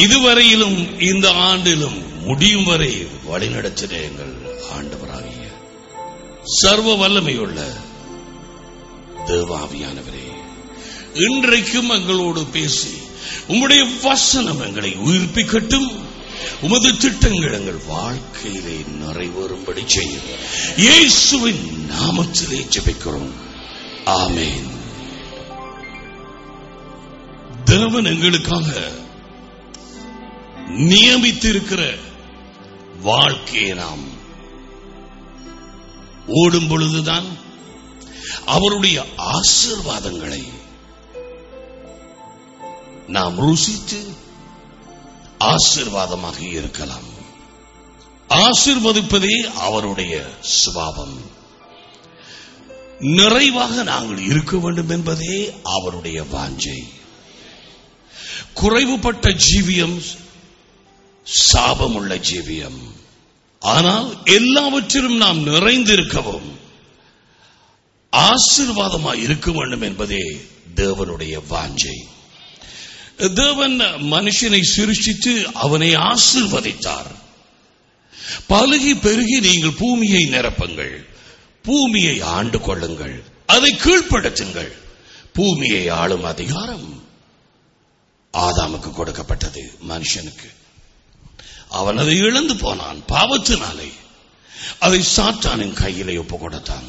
இதுவரையிலும் இந்த ஆண்டிலும் முடியும் வரை வழிநடத்தின எங்கள் ஆண்டவராகிய சர்வ வல்லமையுள்ள தேவாவியானவரே இன்றைக்கும் எங்களோடு பேசி உம்முடைய வசனம் எங்களை உயிர்ப்பிக்கட்டும் உமது திட்டங்கள் எங்கள் வாழ்க்கையிலே நிறைவேறும்படி செய்யும் இயேசுவின் நாமத்திலே ஜெபிக்கிறோம் ஆமென் தேவன் எங்களுக்காக நியமித்திருக்கிற வாழ்க்கையை நாம் ஓடும் பொழுதுதான் அவருடைய ஆசீர்வாதங்களை நாம் ருசித்து ஆசீர்வாதமாக இருக்கலாம் ஆசீர்வதிப்பதே அவருடைய சுபாவம் நிறைவாக நாங்கள் இருக்க வேண்டும் என்பதே அவருடைய வாஞ்சை குறைவுபட்ட ஜீவியம் சாபமுள்ள ஜீவியம் ஆனால் எல்லாவற்றிலும் நாம் நிறைந்திருக்கவும் ஆசீர்வாதமாய் இருக்க வேண்டும் என்பதே தேவனுடைய வாஞ்சை தேவன் மனுஷனை சிருஷ்டித்து அவனை ஆசீர்வதித்தார் பழுகி பெருகி நீங்கள் பூமியை நிரப்புங்கள் பூமியை ஆண்டு கொள்ளுங்கள் அதை கீழ்ப்படுத்துங்கள் பூமியை ஆளும் அதிகாரம் ஆதாமுக்கு கொடுக்கப்பட்டது மனுஷனுக்கு அவன் அதை இழந்து போனான் பாவத்தினாலே அதை சாத்தானின் கையிலே ஒப்பு கொடுத்தான்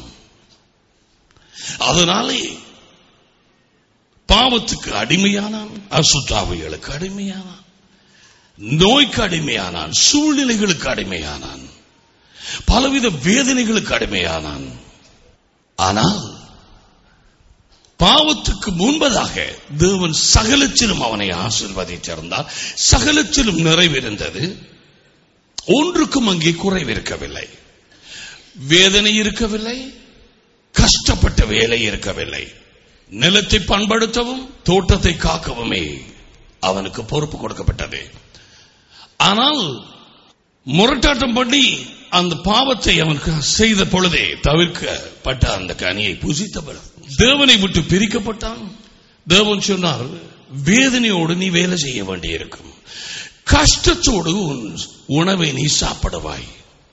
அதனாலே பாவத்துக்கு அடிமையானான் அசுத்தாவிகளுக்கு அடிமையானான் நோய்க்கு அடிமையானான் சூழ்நிலைகளுக்கு அடிமையானான் பலவித வேதனைகளுக்கு அடிமையானான் ஆனால் பாவத்துக்கு முன்பதாக தேவன் சகலத்திலும் அவனை ஆசிர்வதித்திருந்தார் சகலத்திலும் நிறைவிருந்தது ஒன்றுக்கும் அங்கே குறைவிருக்கவில்லை வேதனை இருக்கவில்லை கஷ்டப்பட்ட வேலை இருக்கவில்லை நிலத்தை பண்படுத்தவும் தோட்டத்தை காக்கவுமே அவனுக்கு பொறுப்பு கொடுக்கப்பட்டது ஆனால் முரட்டாட்டம் பண்ணி அந்த பாவத்தை அவனுக்கு செய்த பொழுதே தவிர்க்கப்பட்ட அந்த கனியை புசித்த பொழுது தேவனை விட்டு பிரிக்கப்பட்டான் தேவன் சொன்னார் வேதனையோடு நீ வேலை செய்ய வேண்டியிருக்கும் கஷ்டத்தோடு உன் உணவை நீ சாப்பிடுவாய்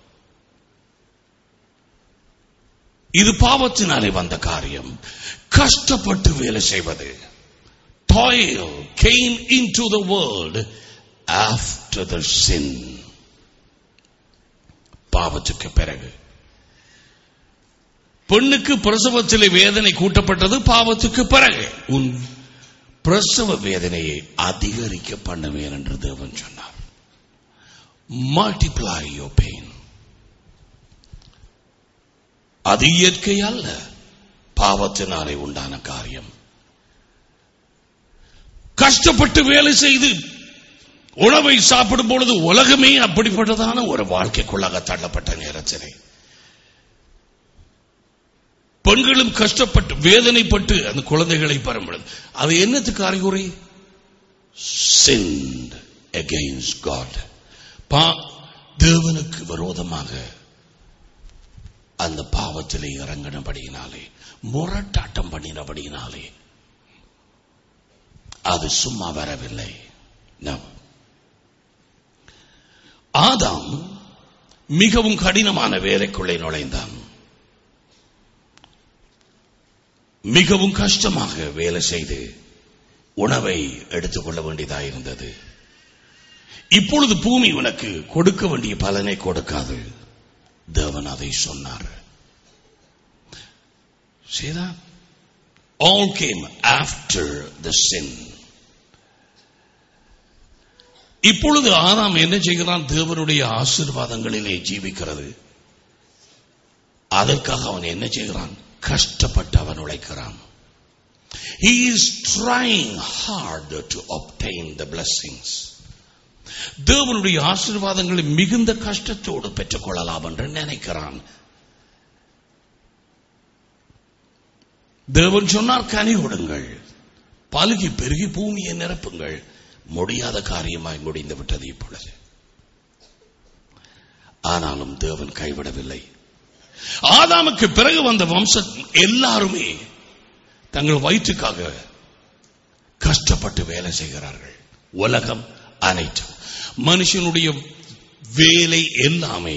இது பாவத்தினாலே வந்த காரியம் கஷ்டப்பட்டு வேலை செய்வது toil came into the world after the sin பாவத்துக்கு பிறகு பெண்ணுக்கு பிரசவத்திலே வேதனை கூட்டப்பட்டது பாவத்துக்கு பிறகு உன் பிரசவ வேதனையை அதிகரிக்க பண்ணுவேன் என்று தேவன் சொன்னார் மல்டிப்ளை யோ பெயின் அது இயற்கை அல்ல பாவத்தினாலே உண்டான காரியம் கஷ்டப்பட்டு வேலை செய்து உணவை சாப்பிடும் பொழுது உலகமே அப்படிப்பட்டதான ஒரு வாழ்க்கைக்குள்ளாக தள்ளப்பட்ட நேரத்திலே பெண்களும் கஷ்டப்பட்டு வேதனைப்பட்டு அந்த குழந்தைகளை பெறும்பொழுது அது என்னத்துக்கு அறிகுறி sinned against God பா தேவனுக்கு விரோதமாக அந்த பாவத்திலே இறங்கினபடியினாலே முரட்டாட்டம் பண்ணினபடியினாலே அது சும்மா வரவில்லை No. ஆதாம் மிகவும் கடினமான வேலைக்குள்ளே நுழைந்தான் மிகவும் கஷ்டமாக வேலை செய்து உணவை எடுத்துக்கொள்ள வேண்டியதாயிருந்தது இப்பொழுது பூமி உனக்கு கொடுக்க வேண்டிய பலனை கொடுக்காது தேவன் அதை சொன்னார் See that? All came after the sin. இப்பொழுது ஆதாம் என்ன செய்கிறான் தேவனுடைய ஆசீர்வாதங்களிலே ஜீவிக்கிறது அதற்காக அவன் என்ன செய்கிறான் கஷ்டப்பட்டு அவன் உழைக்கிறான் He is trying hard to obtain the blessings. தேவனுடைய ஆசீர்வாதங்களை மிகுந்த கஷ்டத்தோடு பெற்றுக்கொள்ளலாம் என்று நினைக்கிறான் தேவன் சொன்னார் கனி கொடுங்கள் பலுகி பெருகி பூமியை நிரப்புங்கள் முடியாத காரியமாய் முடிந்து விட்டது இப்பொழுது ஆனாலும் தேவன் கைவிடவில்லை ஆதாமுக்கு பிறகு வந்த வம்சம் எல்லாருமே தங்கள் வயிற்றுக்காக கஷ்டப்பட்டு வேலை செய்கிறார்கள் உலகம் அனைத்தும் மனுஷனுடைய வேலை எல்லாமே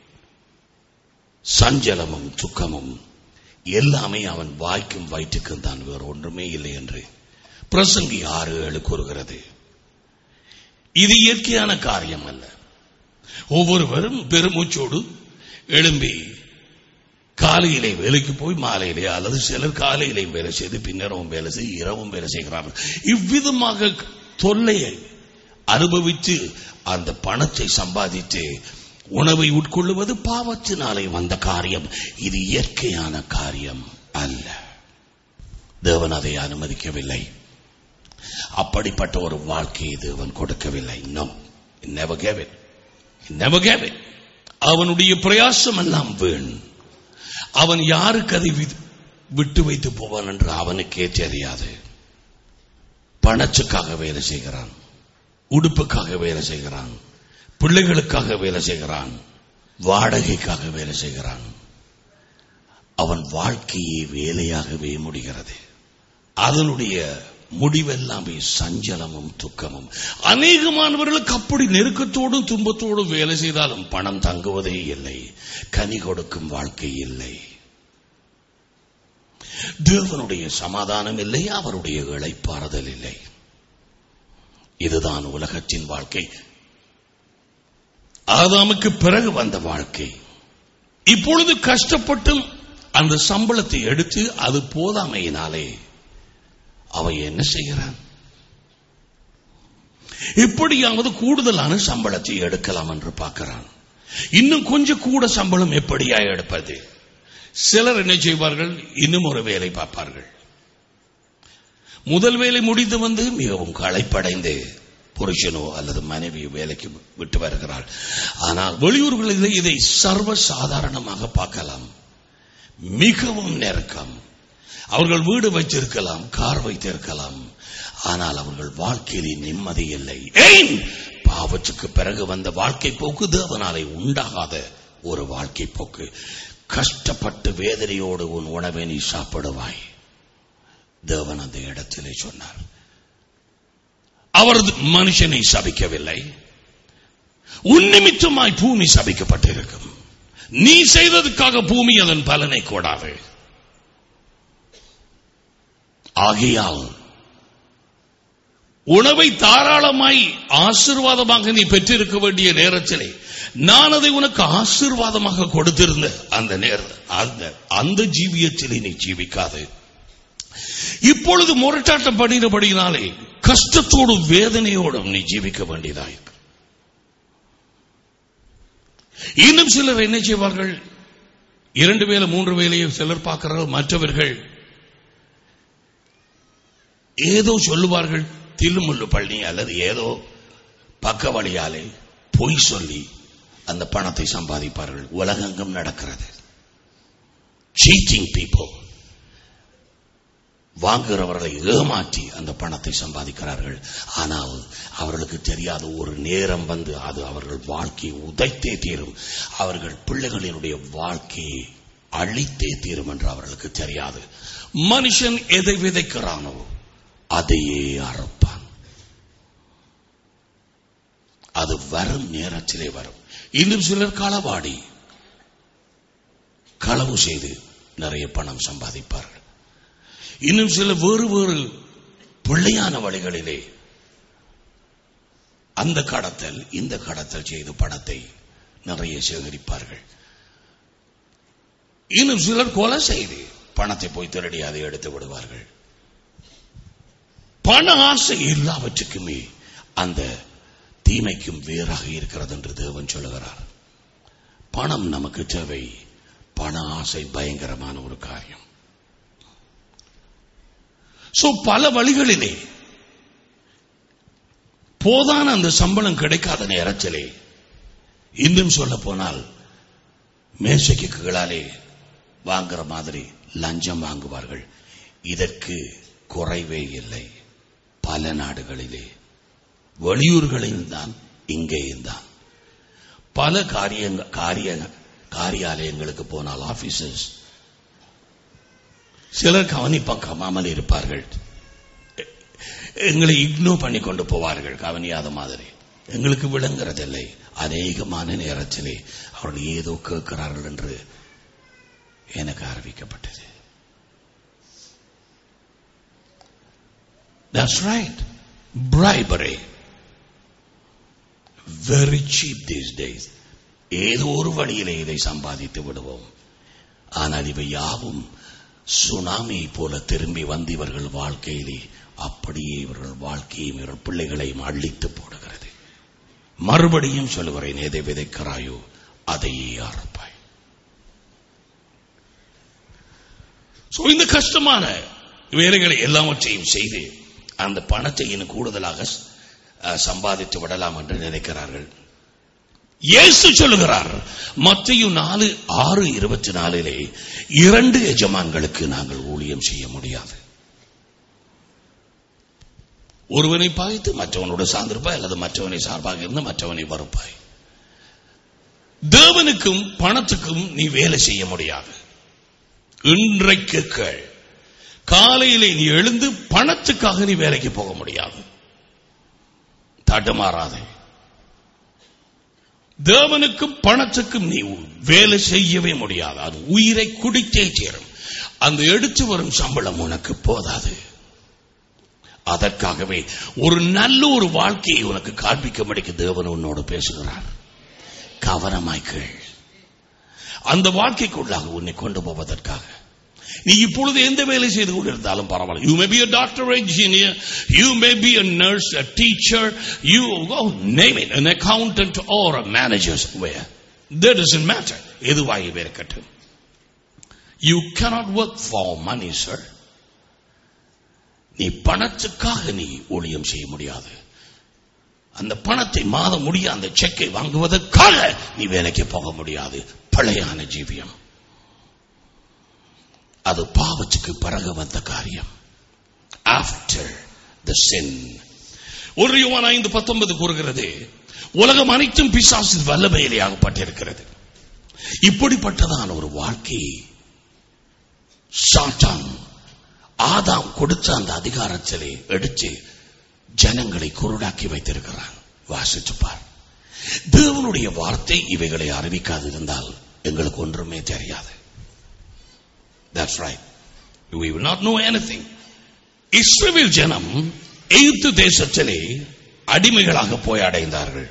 சஞ்சலமும் துக்கமும் எல்லாமே அவன் வாய்க்கும் வயிற்றுக்கும் தான் வேறு ஒன்றுமே இல்லை என்று பிரசங்கி ஆறு ஏழு கூறுகிறது இது இயற்கையான காரியம் அல்ல ஒவ்வொருவரும் பெருமூச்சோடு எழும்பி காலையிலே வேலைக்கு போய் மாலையிலே அல்லது சிலர் காலையிலேயும் வேலை செய்து பின்னரவும் வேலை செய்து இரவும் வேலை செய்கிறார்கள் இவ்விதமாக தொல்லையை அனுபவித்து அந்த பணத்தை சம்பாதித்து உணவை உட்கொள்ளுவது பாவத்தினாலே வந்த காரியம் இது இயற்கையான காரியம் அல்ல தேவன் அதை அனுமதிக்கவில்லை அப்படிப்பட்ட ஒரு வாழ்க்கையை தேவன் கொடுக்கவில்லை நம் never gave it. He never gave it. அவனுடைய பிரயாசம் எல்லாம் வீண் அவன் யாருக்கு அதை வி- விட்டு வைத்து போவான் என்று அவனுக்கே தெரியாது பணத்துக்காக வேலை செய்கிறான் உடுப்புக்காக வேலை செய்கிறான் பிள்ளைகளுக்காக வேலை செய்கிறான் வாடகைக்காக வேலை செய்கிறான் அவன் வாழ்க்கையே வேலையாகவே முடிகிறது அதனுடைய முடிவெல்லாமே சஞ்சலமும் துக்கமும் அநேகமானவர்களுக்கு அப்படி நெருக்கத்தோடும் துன்பத்தோடும் வேலை செய்தாலும் பணம் தங்குவதே இல்லை கனி கொடுக்கும் வாழ்க்கை இல்லை தேவனுடைய சமாதானம் இல்லை அவருடைய இளைப்பாறுதல் இல்லை இதுதான் உலகத்தின் வாழ்க்கை ஆதாமுக்கு பிறகு வந்த வாழ்க்கை இப்பொழுது கஷ்டப்பட்டும் அந்த சம்பளத்தை எடுத்து அது போதாமையினாலே அவன் என்ன செய்கிறான் எப்படியாவது கூடுதலான சம்பளத்தை எடுக்கலாம் என்று பார்க்கிறான் இன்னும் கொஞ்சம் கூட சம்பளம் எப்படியா எடுப்பது சிலர் என்ன செய்வார்கள் இன்னும் ஒரு வேலை பார்ப்பார்கள் முதல் வேலை முடிந்து வந்து மிகவும் களைப்படைந்து புருஷனோ அல்லது மனைவியோ வேலைக்கு விட்டு வருகிறாள் ஆனால் வெளியூர்களில் இதை சர்வ சாதாரணமாக பார்க்கலாம் மிகவும் நெருக்கம் அவர்கள் வீடு வைத்திருக்கலாம் கார் வைத்திருக்கலாம் ஆனால் அவர்கள் வாழ்க்கையிலே நிம்மதி இல்லை ஏன் பாவத்துக்கு பிறகு வந்த வாழ்க்கை போக்கு தேவனாலே உண்டாகாத ஒரு வாழ்க்கை போக்கு கஷ்டப்பட்டு வேதனையோடு உன் உணவை நீ சாப்பிடுவாய் தேவன் அந்த இடத்திலே சொன்னார் அவர் மனுஷனை சபிக்கவில்லை உன் நிமித்தமாய் பூமி சபிக்கப்பட்டிருக்கும் நீ செய்ததுக்காக பூமி அதன் பலனை கொடாது ஆகையால் உணவை தாராளமாய் ஆசீர்வாதமாக நீ பெற்றிருக்க வேண்டிய நேரத்திலே நான் அதை உனக்கு ஆசீர்வாதமாக கொடுத்திருந்த அந்த நேர அந்த அந்த ஜீவியத்திலே நீ ஜீவிக்காது இப்பொழுது முரட்டாட்டம் பண்ணினபடினாலே கஷ்டத்தோடும் வேதனையோடும் நீ ஜீவிக்க வேண்டியதாயிருக்கு இன்னும் சிலர் என்ன செய்வார்கள் இரண்டு வேலை மூன்று வேலையை சிலர் பார்க்கிறார்கள் மற்றவர்கள் ஏதோ சொல்லுவார்கள் தில்லுமுள்ளு பள்ளி அல்லது ஏதோ பக்க வழியாலே பொய் சொல்லி அந்த பணத்தை சம்பாதிப்பார்கள் உலகெங்கும் நடக்கிறது சீட்டிங் people வாங்குகிறவர்களை ஏமாற்றி அந்த பணத்தை சம்பாதிக்கிறார்கள் ஆனால் அவர்களுக்கு தெரியாத ஒரு நேரம் வந்து அது அவர்கள் வாழ்க்கையை உதைத்தே தீரும் அவர்கள் பிள்ளைகளினுடைய வாழ்க்கையை அழித்தே தீரும் என்று அவர்களுக்கு தெரியாது மனுஷன் எதை விதைக்கிறானோ அதையே அறுப்பான் அது வரும் நேரத்திலே வரும் இன்னும் சிலர் களவாடி களவு செய்து நிறைய பணம் சம்பாதிப்பார்கள் இன்னும் சில வேறு வேறு பிள்ளையான வழிகளிலே அந்த கடத்தல் இந்த கடத்தல் செய்து பணத்தை நிறைய சேகரிப்பார்கள் இன்னும் சிலர் கொலை செய்து பணத்தை போய் திருடி அதை எடுத்து விடுவார்கள் பண ஆசை எல்லாவற்றுக்குமே அந்த தீமைக்கும் வேறாக இருக்கிறது என்று தேவன் சொல்லுகிறார் பணம் நமக்கு தேவை பண ஆசை பயங்கரமான ஒரு காரியம் சோ பல வழிகளிலே போதான அந்த சம்பளம் கிடைக்காத நேரத்திலே இன்னும் சொல்ல போனால் மேசைக்கு கீழாலே வாங்குற மாதிரி லஞ்சம் வாங்குவார்கள் இதற்கு குறைவே இல்லை பல நாடுகளிலே வெளியூர்களில் தான் இங்கேயும் தான் பல காரியங்க காரிய காரியாலயங்களுக்கு போனால் ஆபீசர்ஸ் சிலர் கவனிப்பாக்காமல் இருப்பார்கள் எங்களை இக்னோர் பண்ணி கொண்டு போவார்கள் கவனியாத மாதிரி எங்களுக்கு விளங்குறதில்லை அநேகமான நேரத்திலே அவர்கள் ஏதோ கேட்கிறார்கள் என்று எனக்கு அறிவிக்கப்பட்டது That's right. Bribery. Very cheap these days. ஏதோ ஒரு வழியிலே இதை சம்பாதித்து விடுவோம் ஆனால் இவை யாவும் சுனாமியை போல திரும்பி வந்து இவர்கள் வாழ்க்கையிலே அப்படியே இவர்கள் வாழ்க்கையும் இவர்கள் பிள்ளைகளையும் அழித்து போடுகிறது மறுபடியும் சொல்லுகிறேன் எதை விதைக்கிறாயோ அதையே அறுப்பாய் So, இந்த கஷ்டமான வேலைகளை எல்லாவற்றையும் செய்து அந்த பணத்தை இன்னும் கூடுதலாக அஹ், சம்பாதித்து விடலாம் என்று நினைக்கிறார்கள் இயேசு சொல்லுகிறார் மத்திய நாலு ஆறு இருபத்தி நாலிலே இரண்டு எஜமான்களுக்கு நாங்கள் ஊழியம் செய்ய முடியாது ஒருவனை பாய்த்து மற்றவனோடு சார்ந்திருப்பாய் அல்லது மற்றவனை சார்பாக இருந்து மற்றவனை வறுப்பாய் தேவனுக்கும் பணத்துக்கும் நீ வேலை செய்ய முடியாது இன்றைக்கு கேள் காலையிலே நீ எழுந்து பணத்துக்காக நீ வேலைக்கு போக முடியாது தடுமாறாதே தேவனுக்கும் பணத்துக்கும் நீ வேலை செய்யவே முடியாது அது உயிரை குடித்தே சேரும் அந்த எடுத்து வரும் சம்பளம் உனக்கு போதாது அதற்காகவே ஒரு நல்ல ஒரு வாழ்க்கையை உனக்கு காண்பிக்கும்படிக்கு தேவன் உன்னோடு பேசுகிறார் கவனமாய் கேள் அந்த வாழ்க்கைக்குள்ளாக உன்னை கொண்டு போவதற்காக நீ இப்பொழுது எந்த வேலை செய்து கொண்டிருந்தாலும் பரவாயில்ல you may be a doctor engineer you may be a nurse a teacher you oh, name it an accountant or a manager somewhere that doesn't matter எதுவாக இருக்கட்டும் you cannot work for money sir நீ பணத்துக்காக நீ ஊழியம் செய்ய முடியாது அந்த பணத்தை மாத முடிய அந்த செக்கை வாங்குவதற்காக நீ வேலைக்கு போக முடியாது பழையான ஜீவியம் அது பாவத்துக்கு பிறகு வந்த காரியம் ஆஃப்டர் த சென் ஒரு யோவான் ஐந்து பத்தொன்பது கூறுகிறது உலகம் அனைத்தும் பிசாசு வல்லமையிலே ஆகப்பட்டிருக்கிறது இப்படிப்பட்டதான ஒரு வாழ்க்கை சாத்தான் ஆதாம் கொடுத்த அந்த அதிகாரத்திலே எடுத்து ஜனங்களை குருடாக்கி வைத்திருக்கிறான் வாசித்து பார் தேவனுடைய வார்த்தை இவைகளை அறிவிக்காதிருந்தால் எங்களுக்கு ஒன்றுமே தெரியாது That's right. We will not know anything. இஸ்ரவேல் ஜனம் எகிப்து தேசத்திலே அடிமைகளாக போய் அடைந்தார்கள்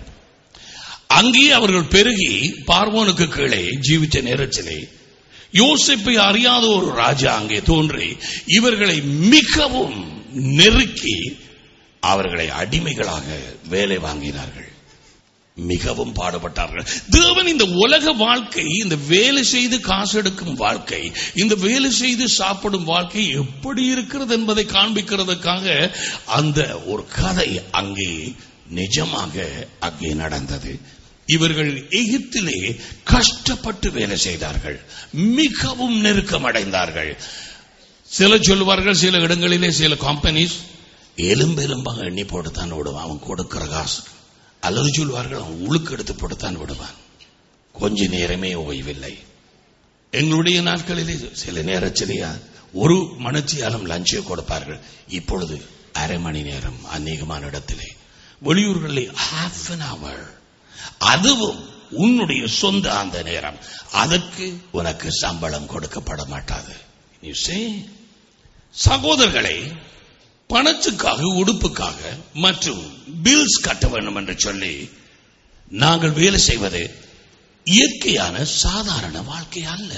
அங்கே அவர்கள் பெருகி பார்வோனுக்கு கீழே ஜீவித்த நேரத்திலே யோசிப்பை அறியாத ஒரு ராஜா அங்கே தோன்றி இவர்களை மிகவும் நெருக்கி அவர்களை அடிமைகளாக வேலை வாங்கினார்கள் மிகவும் பாடுபட்டார்கள் தேவன் இந்த உலக வாழ்க்கை இந்த வேலை செய்து காசு எடுக்கும் வாழ்க்கை இந்த வேலை செய்து சாப்பிடும் வாழ்க்கை எப்படி இருக்கிறது என்பதை காண்பிக்கிறதுக்காக அந்த ஒரு கதை அங்கே நிஜமாக அங்கே நடந்தது இவர்கள் எகிப்திலே கஷ்டப்பட்டு வேலை செய்தார்கள் மிகவும் நெருக்கம் அடைந்தார்கள் சில சொல்வார்கள் சில இடங்களிலே சில கம்பெனிஸ் எலும்பு எலும்பாக எண்ணி போட்டு தான் விடுவான் அவன் கொடுக்கிற காசு அல்லது சொல்வார்கள் அவன் உழுக்கு எடுத்து போட்டுத்தான் விடுவான் கொஞ்ச நேரமே ஓய்வில்லை எங்களுடைய நாட்களிலே சில நேரத்திலேயே ஒரு மணித்தியாலம் லஞ்சை கொடுப்பார்கள் இப்பொழுது அரை மணி நேரம் அநேகமான இடத்திலே வெளியூர்களில் ஹாஃப் அன் அவர் அதுவும் உன்னுடைய சொந்த அந்த நேரம் அதற்கு உனக்கு சம்பளம் கொடுக்கப்பட மாட்டாது You see? சகோதரர்களே பணத்துக்காக உடுப்புக்காக மற்றும் பில்ஸ் கட்ட வேண்டும் என்று சொல்லி நாங்கள் வேலை செய்வது இயற்கையான சாதாரண வாழ்க்கை அல்ல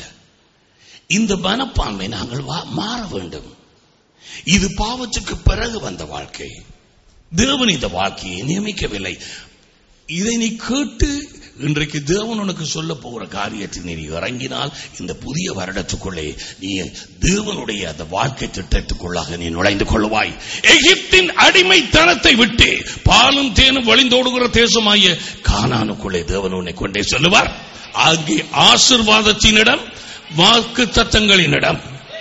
இந்த மனப்பான்மை நாங்கள் வா- மாற வேண்டும் இது பாவத்துக்கு பிறகு வந்த வாழ்க்கை தேவன் இந்த வாழ்க்கையை நியமிக்கவில்லை இதை நீ கேட்டு இன்றைக்கு தேவன் உனக்கு சொல்ல போகிற காரியத்தில் நீ இறங்கினால் இந்த புதிய வருடத்துக்குள்ளே நீ தேவனுடைய அந்த வாழ்க்கை திட்டத்துக்குள்ளாக நீ நுழைந்து கொள்வாய் எகிப்தின் அடிமைத்தனத்தை விட்டு பாலும் தேனும் வழிந்தோடுகிற தேசமாகிய கானானுக்குள்ளே தேவன் உன்னை கொண்டே சொல்லுவார் அங்கே ஆசிர்வாதத்தினிடம் வாக்கு தத்தங்களினிடம்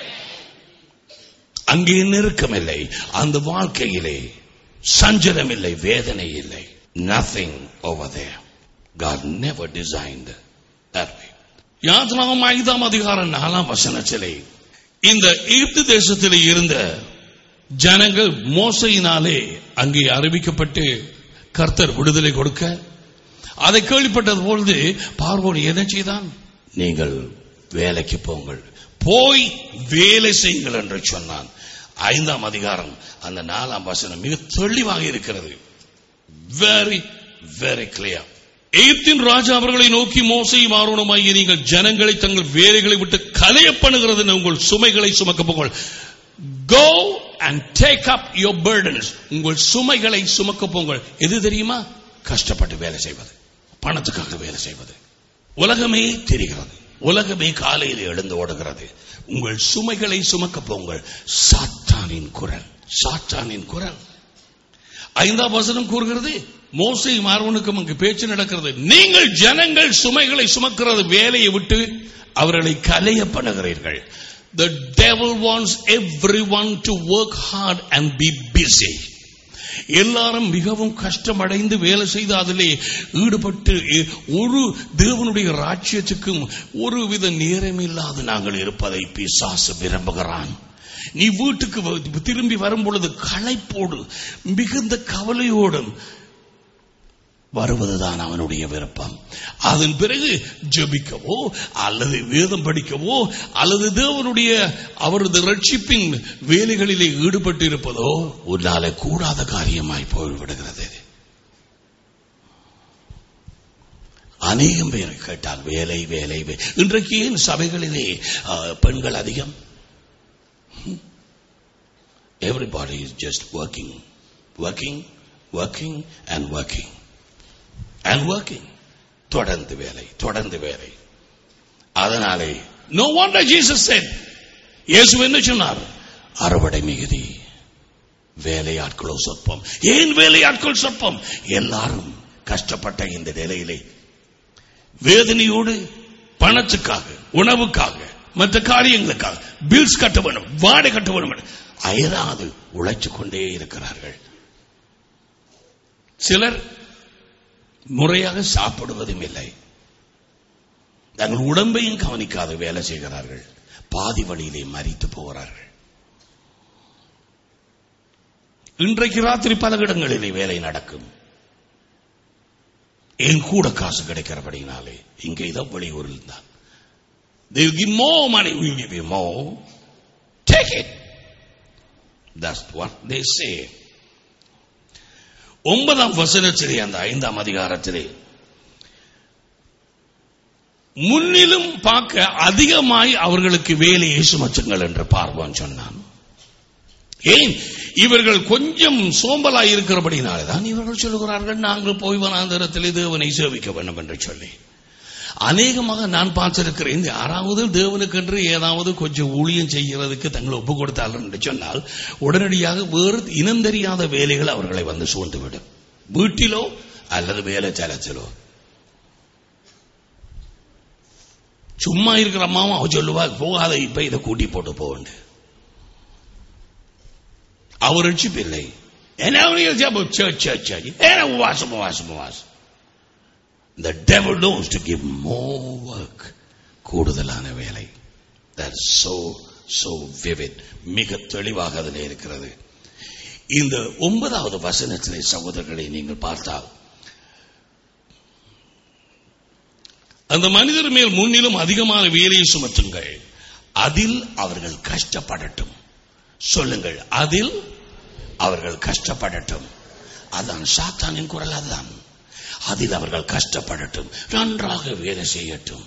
அங்கே நெருக்கமில்லை அந்த வாழ்க்கையிலே சஞ்சலம் இல்லை வேதனை இல்லை nothing over there God never designed that way. யாத்ராகம் ஐந்தாம் அதிகாரம் நாலாம் வசனத்திலே இந்த எகிப்து தேசத்திலே இருந்த ஜனங்கள் மோசையினாலே அங்கே அறிவிக்கப்பட்டு கர்த்தர் விடுதலை கொடுக்க அதை கேள்விப்பட்டது பொழுது பார்வோன் என்ன செய்தான் நீங்கள் வேலைக்கு போங்கள் போய் வேலை செய்யுங்கள் என்று சொன்னான் ஐந்தாம் அதிகாரம் அந்த நாலாம் வசனம் மிக தெளிவாக இருக்கிறது வெரி வெரி கிளியர் எகிப்தின் ராஜா அவர்களை நோக்கி மோசை மாறணுமாகிய நீங்கள் ஜனங்களை தங்கள் வேலைகளை விட்டு கலைய பண்ணுகிறது உங்கள் சுமைகளை சுமக்க போங்கள் go and take up your burdens உங்கள் சுமைகளை சுமக்க போங்கள் எது தெரியுமா கஷ்டப்பட்டு வேலை செய்வது பணத்துக்காக வேலை செய்வது உலகமே தெரிகிறது உலகமே காலையில் எழுந்து ஓடுகிறது உங்கள் சுமைகளை சுமக்க போங்கள் சாத்தானின் குரல் சாத்தானின் குரல் ஐந்தாம் வசனம் கூறுகிறது மோசை மார்வனுக்கும் அங்கு பேச்சு நடக்கிறது நீங்கள் ஜனங்கள் சுமைகளை சுமக்கிறது வேலையை விட்டு அவர்களை கலைய பண்ணுகிறீர்கள் The devil wants everyone to work hard and be busy. எல்லாரும் மிகவும் கஷ்டமடைந்து வேலை செய்து அதிலே ஈடுபட்டு ஒரு தேவனுடைய ராஜ்யத்துக்கும் ஒருவித நேரமில்லாது நாங்கள் இருப்பதை பிசாசு விரும்புகிறான் நீ வீட்டுக்கு வ- திரும்பி வரும் பொழுது களைப்போடு மிகுந்த கவலையோடும் வருவதுதான் அவனுடைய விருப்பம் அதன் பிறகு ஜெபிக்கவோ அல்லது வேதம் படிக்கவோ அல்லது தேவனுடைய அவரது ரட்சிப்பின் வேலைகளிலே ஈடுபட்டு இருப்பதோ உன்னால கூடாத காரியமாய் போய்விடுகிறது அநேகம் பேரை கேட்டால் வேலை வேலை வே- இன்றைக்கு ஏன் சபைகளிலே ஆ, பெண்கள் அதிகம் everybody is just working working working and working and working தொடர்ந்து வேலை தொடர்ந்து வேலை அதனாலே நோ wonder ஜீசஸ் said இயேசு என்ன சொன்னார் அறுவடை மிகுதி வேலையாட்களோ சொற்பம் ஏன் வேலையாட்கள் சொற்பம் எல்லாரும் கஷ்டப்பட்ட இந்த நிலையிலே வேதனையோடு பணத்துக்காக உணவுக்காக மற்ற காரியங்களுக்காக பில்ஸ் கட்ட வேண்டும் வாடகை கட்ட வேண்டும் அயராது உழைத்துக் கொண்டே இருக்கிறார்கள் சிலர் முறையாக சாப்பிடுவதும் இல்லை தங்கள் உடம்பையும் கவனிக்காத வேலை செய்கிறார்கள் பாதி வழியிலே மறித்து போகிறார்கள் இன்றைக்கு ராத்திரி பல இடங்களிலே வேலை நடக்கும் என் கூட காசு கிடைக்கிறபடினாலே இங்கே தான் வெளியூரில் தான் They will give more money, we will give you more. Take it. That's what they say. ஒன்பதாம் வசனத்திலே அந்த ஐந்தாம் அதிகாரத்திலே முன்னிலும் பார்க்க அதிகமாய் அவர்களுக்கு வேலையை சுமத்துங்கள் என்று பார்வான் சொன்னான் ஏன் இவர்கள் கொஞ்சம் சோம்பலாய் இருக்கிறபடினாலே தான் இவர்கள் சொல்லுகிறார்கள் நாங்கள் போய் வனாந்தரத்திலே தேவனை சேவிக்க வேண்டும் என்று சொல்லி அநேகமாக நான் பார்த்திருக்கிறேன் யாராவது தேவனுக்கென்று ஏதாவது கொஞ்சம் ஊழியம் செய்கிறதுக்கு தங்களை ஒப்பு கொடுத்தார்கள் என்று சொன்னால் உடனடியாக வேறு இனம் தெரியாத வேலைகள் அவர்களை வந்து சூழ்ந்துவிடும் வீட்டிலோ அல்லது வேலை தலத்திலோ சும்மா இருக்கிற அம்மாவும் அவ சொல்லுவா போகாத இப்ப இதை கூட்டி போட்டு போவண்டு அவர் ரட்சிப்பில்லை என்ன அவனுக்கு சர்ச் சர்ச் சர்ச் ஏன்னா உவாசம் உவாசம் உவாசம் The devil knows to give more work. கூடுதலான வேலை That's so so vivid மிக தெளிவாக அதில் இருக்கிறது இந்த ஒன்பதாவது வசனத்திலே சகோதரர்களை நீங்கள் பார்த்தால் அந்த மனிதர் மேல் முன்னிலும் அதிகமான வேலையை சுமத்துங்கள் அதில் அவர்கள் கஷ்டப்படட்டும் சொல்லுங்கள் அதில் அவர்கள் கஷ்டப்படட்டும் அதான் சாத்தானின் குரல் அதுதான் அதில் அவர்கள் கஷ்டப்படட்டும் நன்றாக வேலை செய்யட்டும்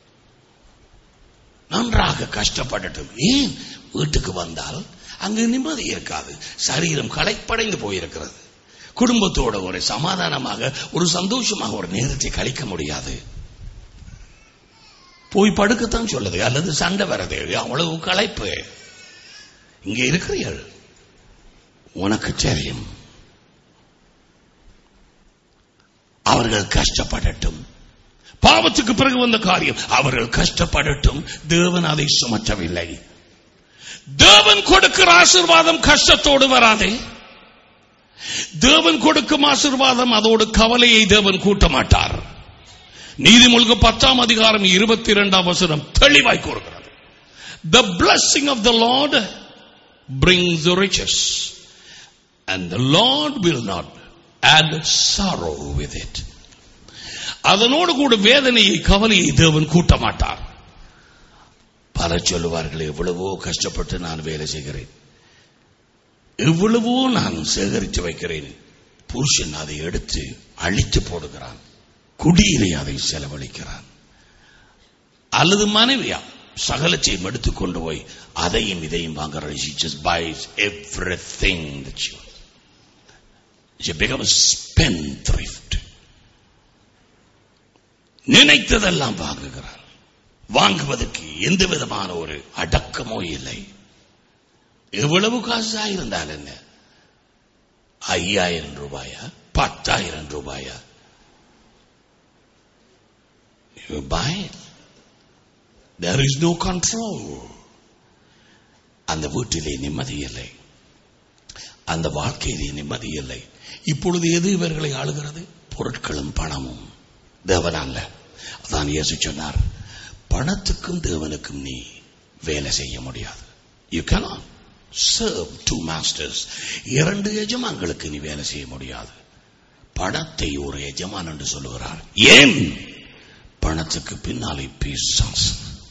நன்றாக கஷ்டப்படட்டும் ஏன் வீட்டுக்கு வந்தால் அங்கு நிம்மதி இருக்காது சரீரம் களைப்படைந்து போயிருக்கிறது குடும்பத்தோட ஒரு சமாதானமாக ஒரு சந்தோஷமாக ஒரு நேரத்தை கழிக்க முடியாது போய் படுக்கத்தான் சொல்லுது அல்லது சண்டை வரது அவ்வளவு களைப்பு இங்க இருக்கிறீர்கள் உனக்கு தெரியும் அவர்கள் கஷ்டப்படட்டும் பாவத்துக்கு பிறகு வந்த காரியம் அவர்கள் கஷ்டப்படட்டும் தேவன் அதை சுமற்றவில்லை தேவன் கொடுக்கிற ஆசிர்வாதம் கஷ்டத்தோடு வராதே தேவன் கொடுக்கும் ஆசிர்வாதம் அதோடு கவலையை தேவன் கூட்ட மாட்டார் நீதிமொழிக்கு பத்தாம் அதிகாரம் இருபத்தி இரண்டாம் வசனம் தெளிவாய் கூறுகிறது The blessing of the Lord brings the riches, and the Lord will not add sorrow with it. அதனோடு கூட வேதனையை கவலையை தேவன் கூட்ட மாட்டார் பலர் சொல்லுவார்கள் எவ்வளவோ கஷ்டப்பட்டு நான் வேலை செய்கிறேன் எவ்வளவோ நான் சேகரித்து வைக்கிறேன் புருஷன் அதை எடுத்து அழித்து போடுகிறான் குடியிலே அதை செலவழிக்கிறான் அல்லது மனைவியா சகலத்தையும் எடுத்து கொண்டு போய் அதையும் இதையும் வாங்குறாள் she just buys everything that she she becomes a spendthrift நினைத்ததெல்லாம் வாங்குகிறாள் வாங்குவதற்கு எந்த விதமான ஒரு அடக்கமோ இல்லை எவ்வளவு காசா இருந்தால் என்ன ஐயாயிரம் ரூபாயா பத்தாயிரம் ரூபாயா You buy it. There is no control. அந்த வீட்டிலே நிம்மதி இல்லை அந்த வாழ்க்கையிலே நிம்மதி இல்லை இப்பொழுது எது இவர்களை ஆளுகிறது பொருட்களும் பணமும் தேவன் அல்ல அதான் இயேசு சொன்னார் பணத்துக்கும் தேவனுக்கும் நீ வேலை செய்ய முடியாது you cannot serve two masters இரண்டு எஜமான்களுக்கு நீ வேலை செய்ய முடியாது பணத்தை ஒரு எஜமான் என்று சொல்லுகிறார் ஏன் பணத்துக்கு பின்னாலே பிசாசு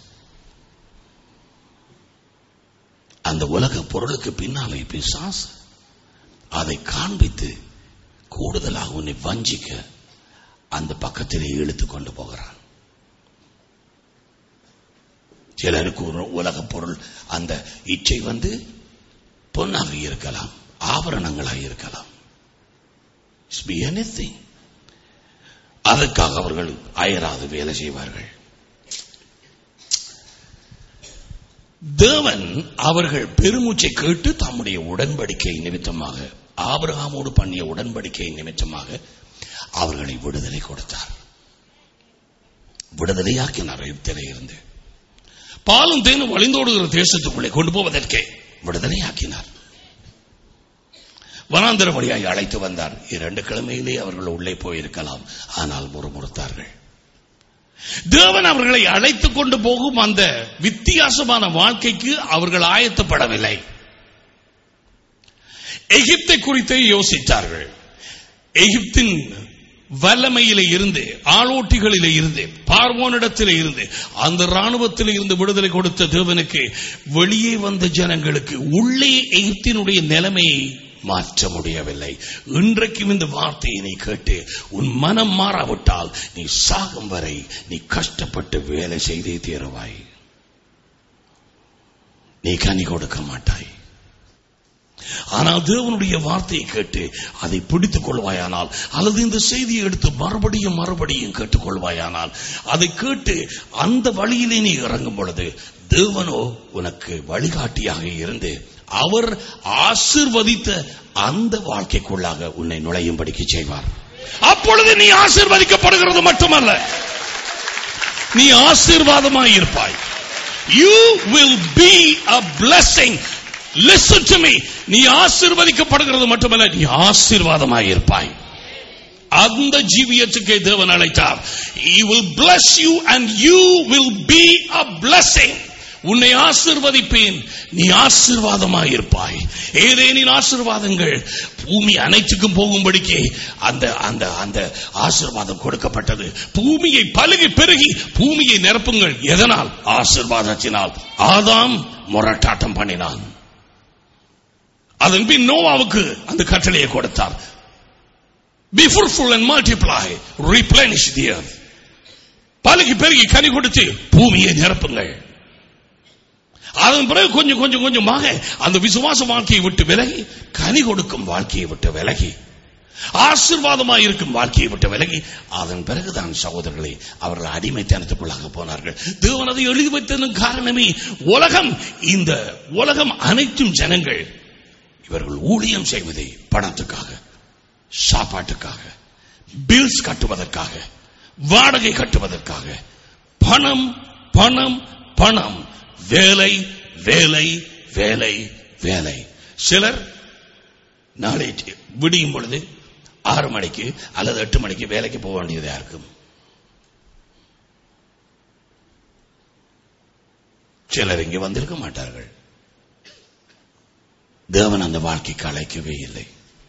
அந்த உலக பொருளுக்கு பின்னாலே பிசாசு அதை காண்பித்து கூடுதலாக உன்னை வஞ்சிக்க அந்த பக்கத்திலே இழுத்து கொண்டு போகிறான் சிலருக்கு ஒரு உலக பொருள் அந்த இச்சை வந்து பொன்னாக இருக்கலாம் ஆபரணங்களாக இருக்கலாம் பி எனிதிங் அதற்காக அவர்கள் அயராது வேலை செய்வார்கள் தேவன் அவர்கள் பெருமூச்சை கேட்டு தம்முடைய உடன்படிக்கை நிமித்தமாக ஆபிரகாமோடு பண்ணிய உடன்படிக்கை நிமித்தமாக அவர்களை விடுதலை கொடுத்தார் விடுதலையாக்கினார் எகிப்திலே இருந்து பாலும் தேனும் வழிந்தோடுகிற தேசத்துக்குள்ளே கொண்டு போவதற்கே விடுதலையாக்கினார் வனாந்தர வழியாய் அழைத்து வந்தார் இரண்டு கிழமையிலே அவர்கள் உள்ளே போயிருக்கலாம் ஆனால் முறுமுறுத்தார்கள் தேவன் அவர்களை அழைத்துக் கொண்டு போகும் அந்த வித்தியாசமான வாழ்க்கைக்கு அவர்கள் ஆயத்தப்படவில்லை எகிப்தை குறித்தே யோசித்தார்கள் எகிப்தின் வல்லமையிலே இருந்து ஆளோட்டிகளிலே இருந்து பார்வோனிடத்திலே இருந்து அந்த ராணுவத்திலே இருந்து விடுதலை கொடுத்த தேவனுக்கு வெளியே வந்த ஜனங்களுக்கு உள்ளே எகிப்தினுடைய நிலைமையை மாற்ற முடியவில்லை இன்றைக்கும் இந்த வார்த்தையை நீ கேட்டு உன் மனம் மாறாவிட்டால் நீ சாகும் வரை நீ கஷ்டப்பட்டு வேலை செய்தே தீருவாய் நீ கனி கொடுக்க மாட்டாய் ஆனால் தேவனுடைய வார்த்தையை கேட்டு அதை பிடித்துக் கொள்வாயானால் அல்லது இந்த செய்தியை எடுத்து மறுபடியும் மறுபடியும் கேட்டுக்கொள்வாயானால் அதை கேட்டு அந்த வழியிலே நீ இறங்கும் பொழுது தேவனோ உனக்கு வழிகாட்டியாக இருந்து அவர் ஆசிர்வதித்த அந்த வாழ்க்கைக்குள்ளாக உன்னை நுழையும்படிக்கு செய்வார் அப்பொழுது நீ ஆசிர்வதிக்கப்படுகிறது மட்டுமல்ல நீ ஆசீர்வாதமாய் இருப்பாய் you will be a blessing listen to me நீ ஆசீர்வதிக்கப்படுகிறது மட்டுமல்ல நீ ஆசீர்வாதமாய் இருப்பாய் அந்த ஜீவியத்துக்கே தேவன் அழைத்தார் he will bless you and you will be a blessing உன்னை ஆசிர்வதிப்பேன் நீ ஆசிர்வாதமாய் இருப்பாய் ஏதேனின் ஆசிர்வாதங்கள் பூமி அனைத்துக்கும் போகும்படிக்கு அந்த அந்த அந்த ஆசிர்வாதம் கொடுக்கப்பட்டது பூமியை பலுகி பெருகி பூமியை நிரப்புங்கள் எதனால் ஆசிர்வாதத்தினால் ஆதாம் முரட்டாட்டம் பண்ணினான் அதன் பின் நோவாவுக்கு அந்த கட்டளையை கொடுத்தார் Be fruitful and multiply, replenish the earth. பலுகி பெருகி கனி கொடுத்து பூமியை நிரப்புங்கள் அதன் பிறகு கொஞ்சம் கொஞ்சம் கொஞ்சமாக அந்த விசுவாச வாழ்க்கையை விட்டு விலகி கனி கொடுக்கும் வாழ்க்கையை விட்டு விலகி ஆசிர்வாதமாய் இருக்கும் வாழ்க்கையை விட்டு விலகி அதன் பிறகுதான் சகோதரர்களை அவர்கள் அடிமைத்தனத்துக்குள்ளாக போனார்கள் தேவன் அதை எழுதி வைத்ததன் காரணமே உலகம் இந்த உலகம் அனைத்தும் ஜனங்கள் இவர்கள் ஊழியம் செய்வதை பணத்துக்காக சாப்பாட்டுக்காக பில்ஸ் கட்டுவதற்காக வாடகை கட்டுவதற்காக பணம் பணம் பணம் வேலை வேலை வேலை வேலை சிலர் நாளை விடியும் பொழுது ஆறு மணிக்கு அல்லது எட்டு மணிக்கு வேலைக்கு போக வேண்டியதா இருக்கும் சிலர் இங்கே வந்திருக்க மாட்டார்கள் தேவன் அந்த வாழ்க்கைக்கு அழைக்கவே இல்லை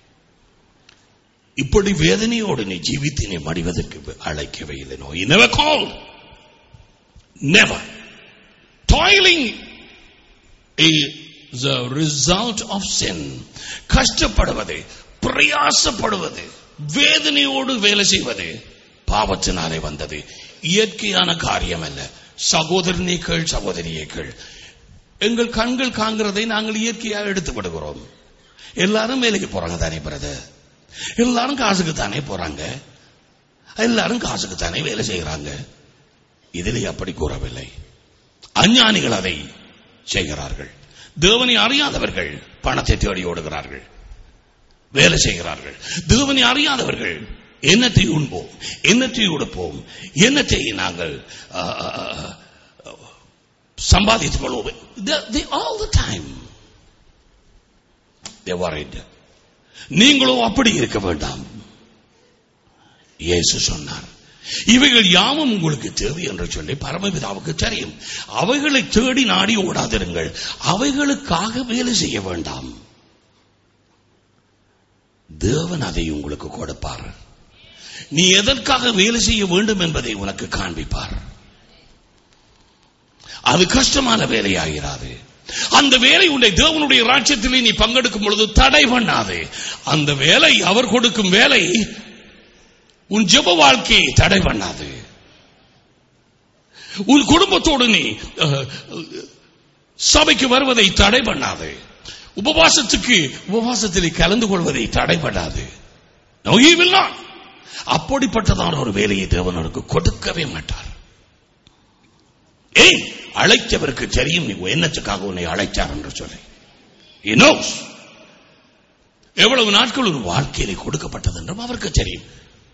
இப்படி வேதனையோடு நீ ஜீவித்து நீ மடிவதற்கு அழைக்கவே இல்லை no you never called never toiling is a result of sin கஷ்டப்படுவது பிரயாசப்படுவது வேதனையோடு வேலை செய்வது பாவத்தினாலே வந்தது இயற்கையான காரியம் அல்ல சகோதரனே கேள் சகோதரியே கேள் எங்கள் கண்கள் காண்கிறதை நாங்கள் இயற்கையாக எடுத்துப்படுகிறோம் எல்லாரும் வேலைக்கு போறாங்க தானே பிரதர் எல்லாரும் காசுக்கு தானே போறாங்க எல்லாரும் காசுக்கு தானே வேலை செய்கிறாங்க இதிலே அப்படி கூறவில்லை அஞ்ஞானிகள் அதை செய்கிறார்கள் தேவனை அறியாதவர்கள் பணத்தை தேடி ஓடுகிறார்கள் வேலை செய்கிறார்கள் தேவனை அறியாதவர்கள் என்னத்தை உண்போம் என்னத்தை உடுப்போம் என்னத்தை நாங்கள் ஆ, ஆ, ஆ, சம்பாதித்துக் கொள்வோம் They- they all the time they worried நீங்களோ அப்படி இருக்க வேண்டாம் இயேசு சொன்னார் இவைகள் யாவும் உங்களுக்கு தேவை என்று சொல்லி பரமபிதாவுக்கு தெரியும் அவைகளை தேடி நாடி ஓடாதிருங்கள் அவைகளுக்காக வேலை செய்ய வேண்டாம் தேவன் அதை உங்களுக்கு கொடுப்பார் நீ எதற்காக வேலை செய்ய வேண்டும் என்பதை உனக்கு காண்பிப்பார் அது கஷ்டமான வேலையாகிறாது அந்த வேலை உன்னை தேவனுடைய ராஜ்யத்திலே நீ பங்கெடுக்கும் பொழுது தடை பண்ணாது அந்த வேலை அவர் கொடுக்கும் வேலை உன் ஜெப வாழ்க்கையை தடை பண்ணாது உன் குடும்பத்தோடு நீ அஹ், சபைக்கு வருவதை தடை பண்ணாது உபவாசத்துக்கு உபவாசத்திலே கலந்து கொள்வதை தடை பண்ணாது No, he will not. அப்படிப்பட்டதான ஒரு வேலையை தேவன் உனக்கு கொடுக்கவே மாட்டார் ஏய் அழைத்தவருக்கு தெரியும் நீ என்னத்துக்காக உன்னை அழைத்தார் என்று சொல்லி He knows. எவ்வளவு நாட்கள் ஒரு வாழ்க்கையிலே கொடுக்கப்பட்டது என்றும் அவருக்கு தெரியும்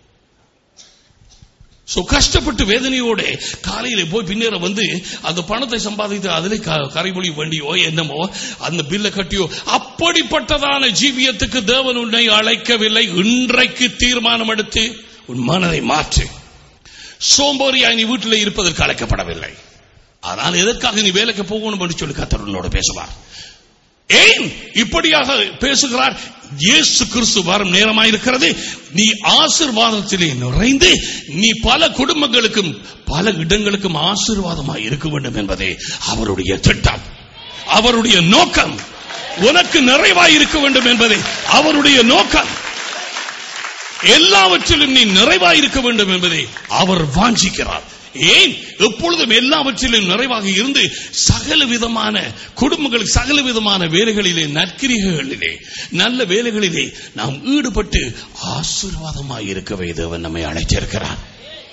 சோ கஷ்டப்பட்டு வேதனையோட காலையில போய் பின்னேற வந்து அந்த பணத்தை சம்பாதித்து அதிலே க- கரைமொழி வேண்டியோ என்னமோ அந்த பில்லை கட்டியோ அப்படிப்பட்டதான ஜீவியத்துக்கு தேவன் உன்னை அழைக்கவில்லை இன்றைக்கு தீர்மானம் எடுத்து உன் மனதை மாற்று சோம்பேறியாய் நீ வீட்டில் இருப்பதற்கு அழைக்கப்படவில்லை ஆனால் எதற்காக நீ வேலைக்கு போகணும் என்று சொல்லி கத்தர் உன்னோடு பேசுவார் ஏன் இப்படியாக பேசுகிறார் இயேசு கிறிஸ்து வரும் நேரமாயிருக்கிறது நீ ஆசிர்வாதத்திலே நிறைந்து நீ பல குடும்பங்களுக்கும் பல இடங்களுக்கும் ஆசீர்வாதமாய் இருக்க வேண்டும் என்பதே அவருடைய திட்டம் அவருடைய நோக்கம் உனக்கு நிறைவாய் இருக்க வேண்டும் என்பதே அவருடைய நோக்கம் எல்லாவற்றிலும் நீ நிறைவாய் இருக்க வேண்டும் என்பதை அவர் வாஞ்சிக்கிறார் ஏன் எப்பொழுதும் எல்லாவற்றிலும் நிறைவாக இருந்து சகல விதமான குடும்பங்களுக்கு சகல விதமான வேலைகளிலே நற்கிரிகளிலே நல்ல வேலைகளிலே நாம் ஈடுபட்டு ஆசீர்வாதமாய் இருக்கவே தேவன் நம்மை அழைத்திருக்கிறார்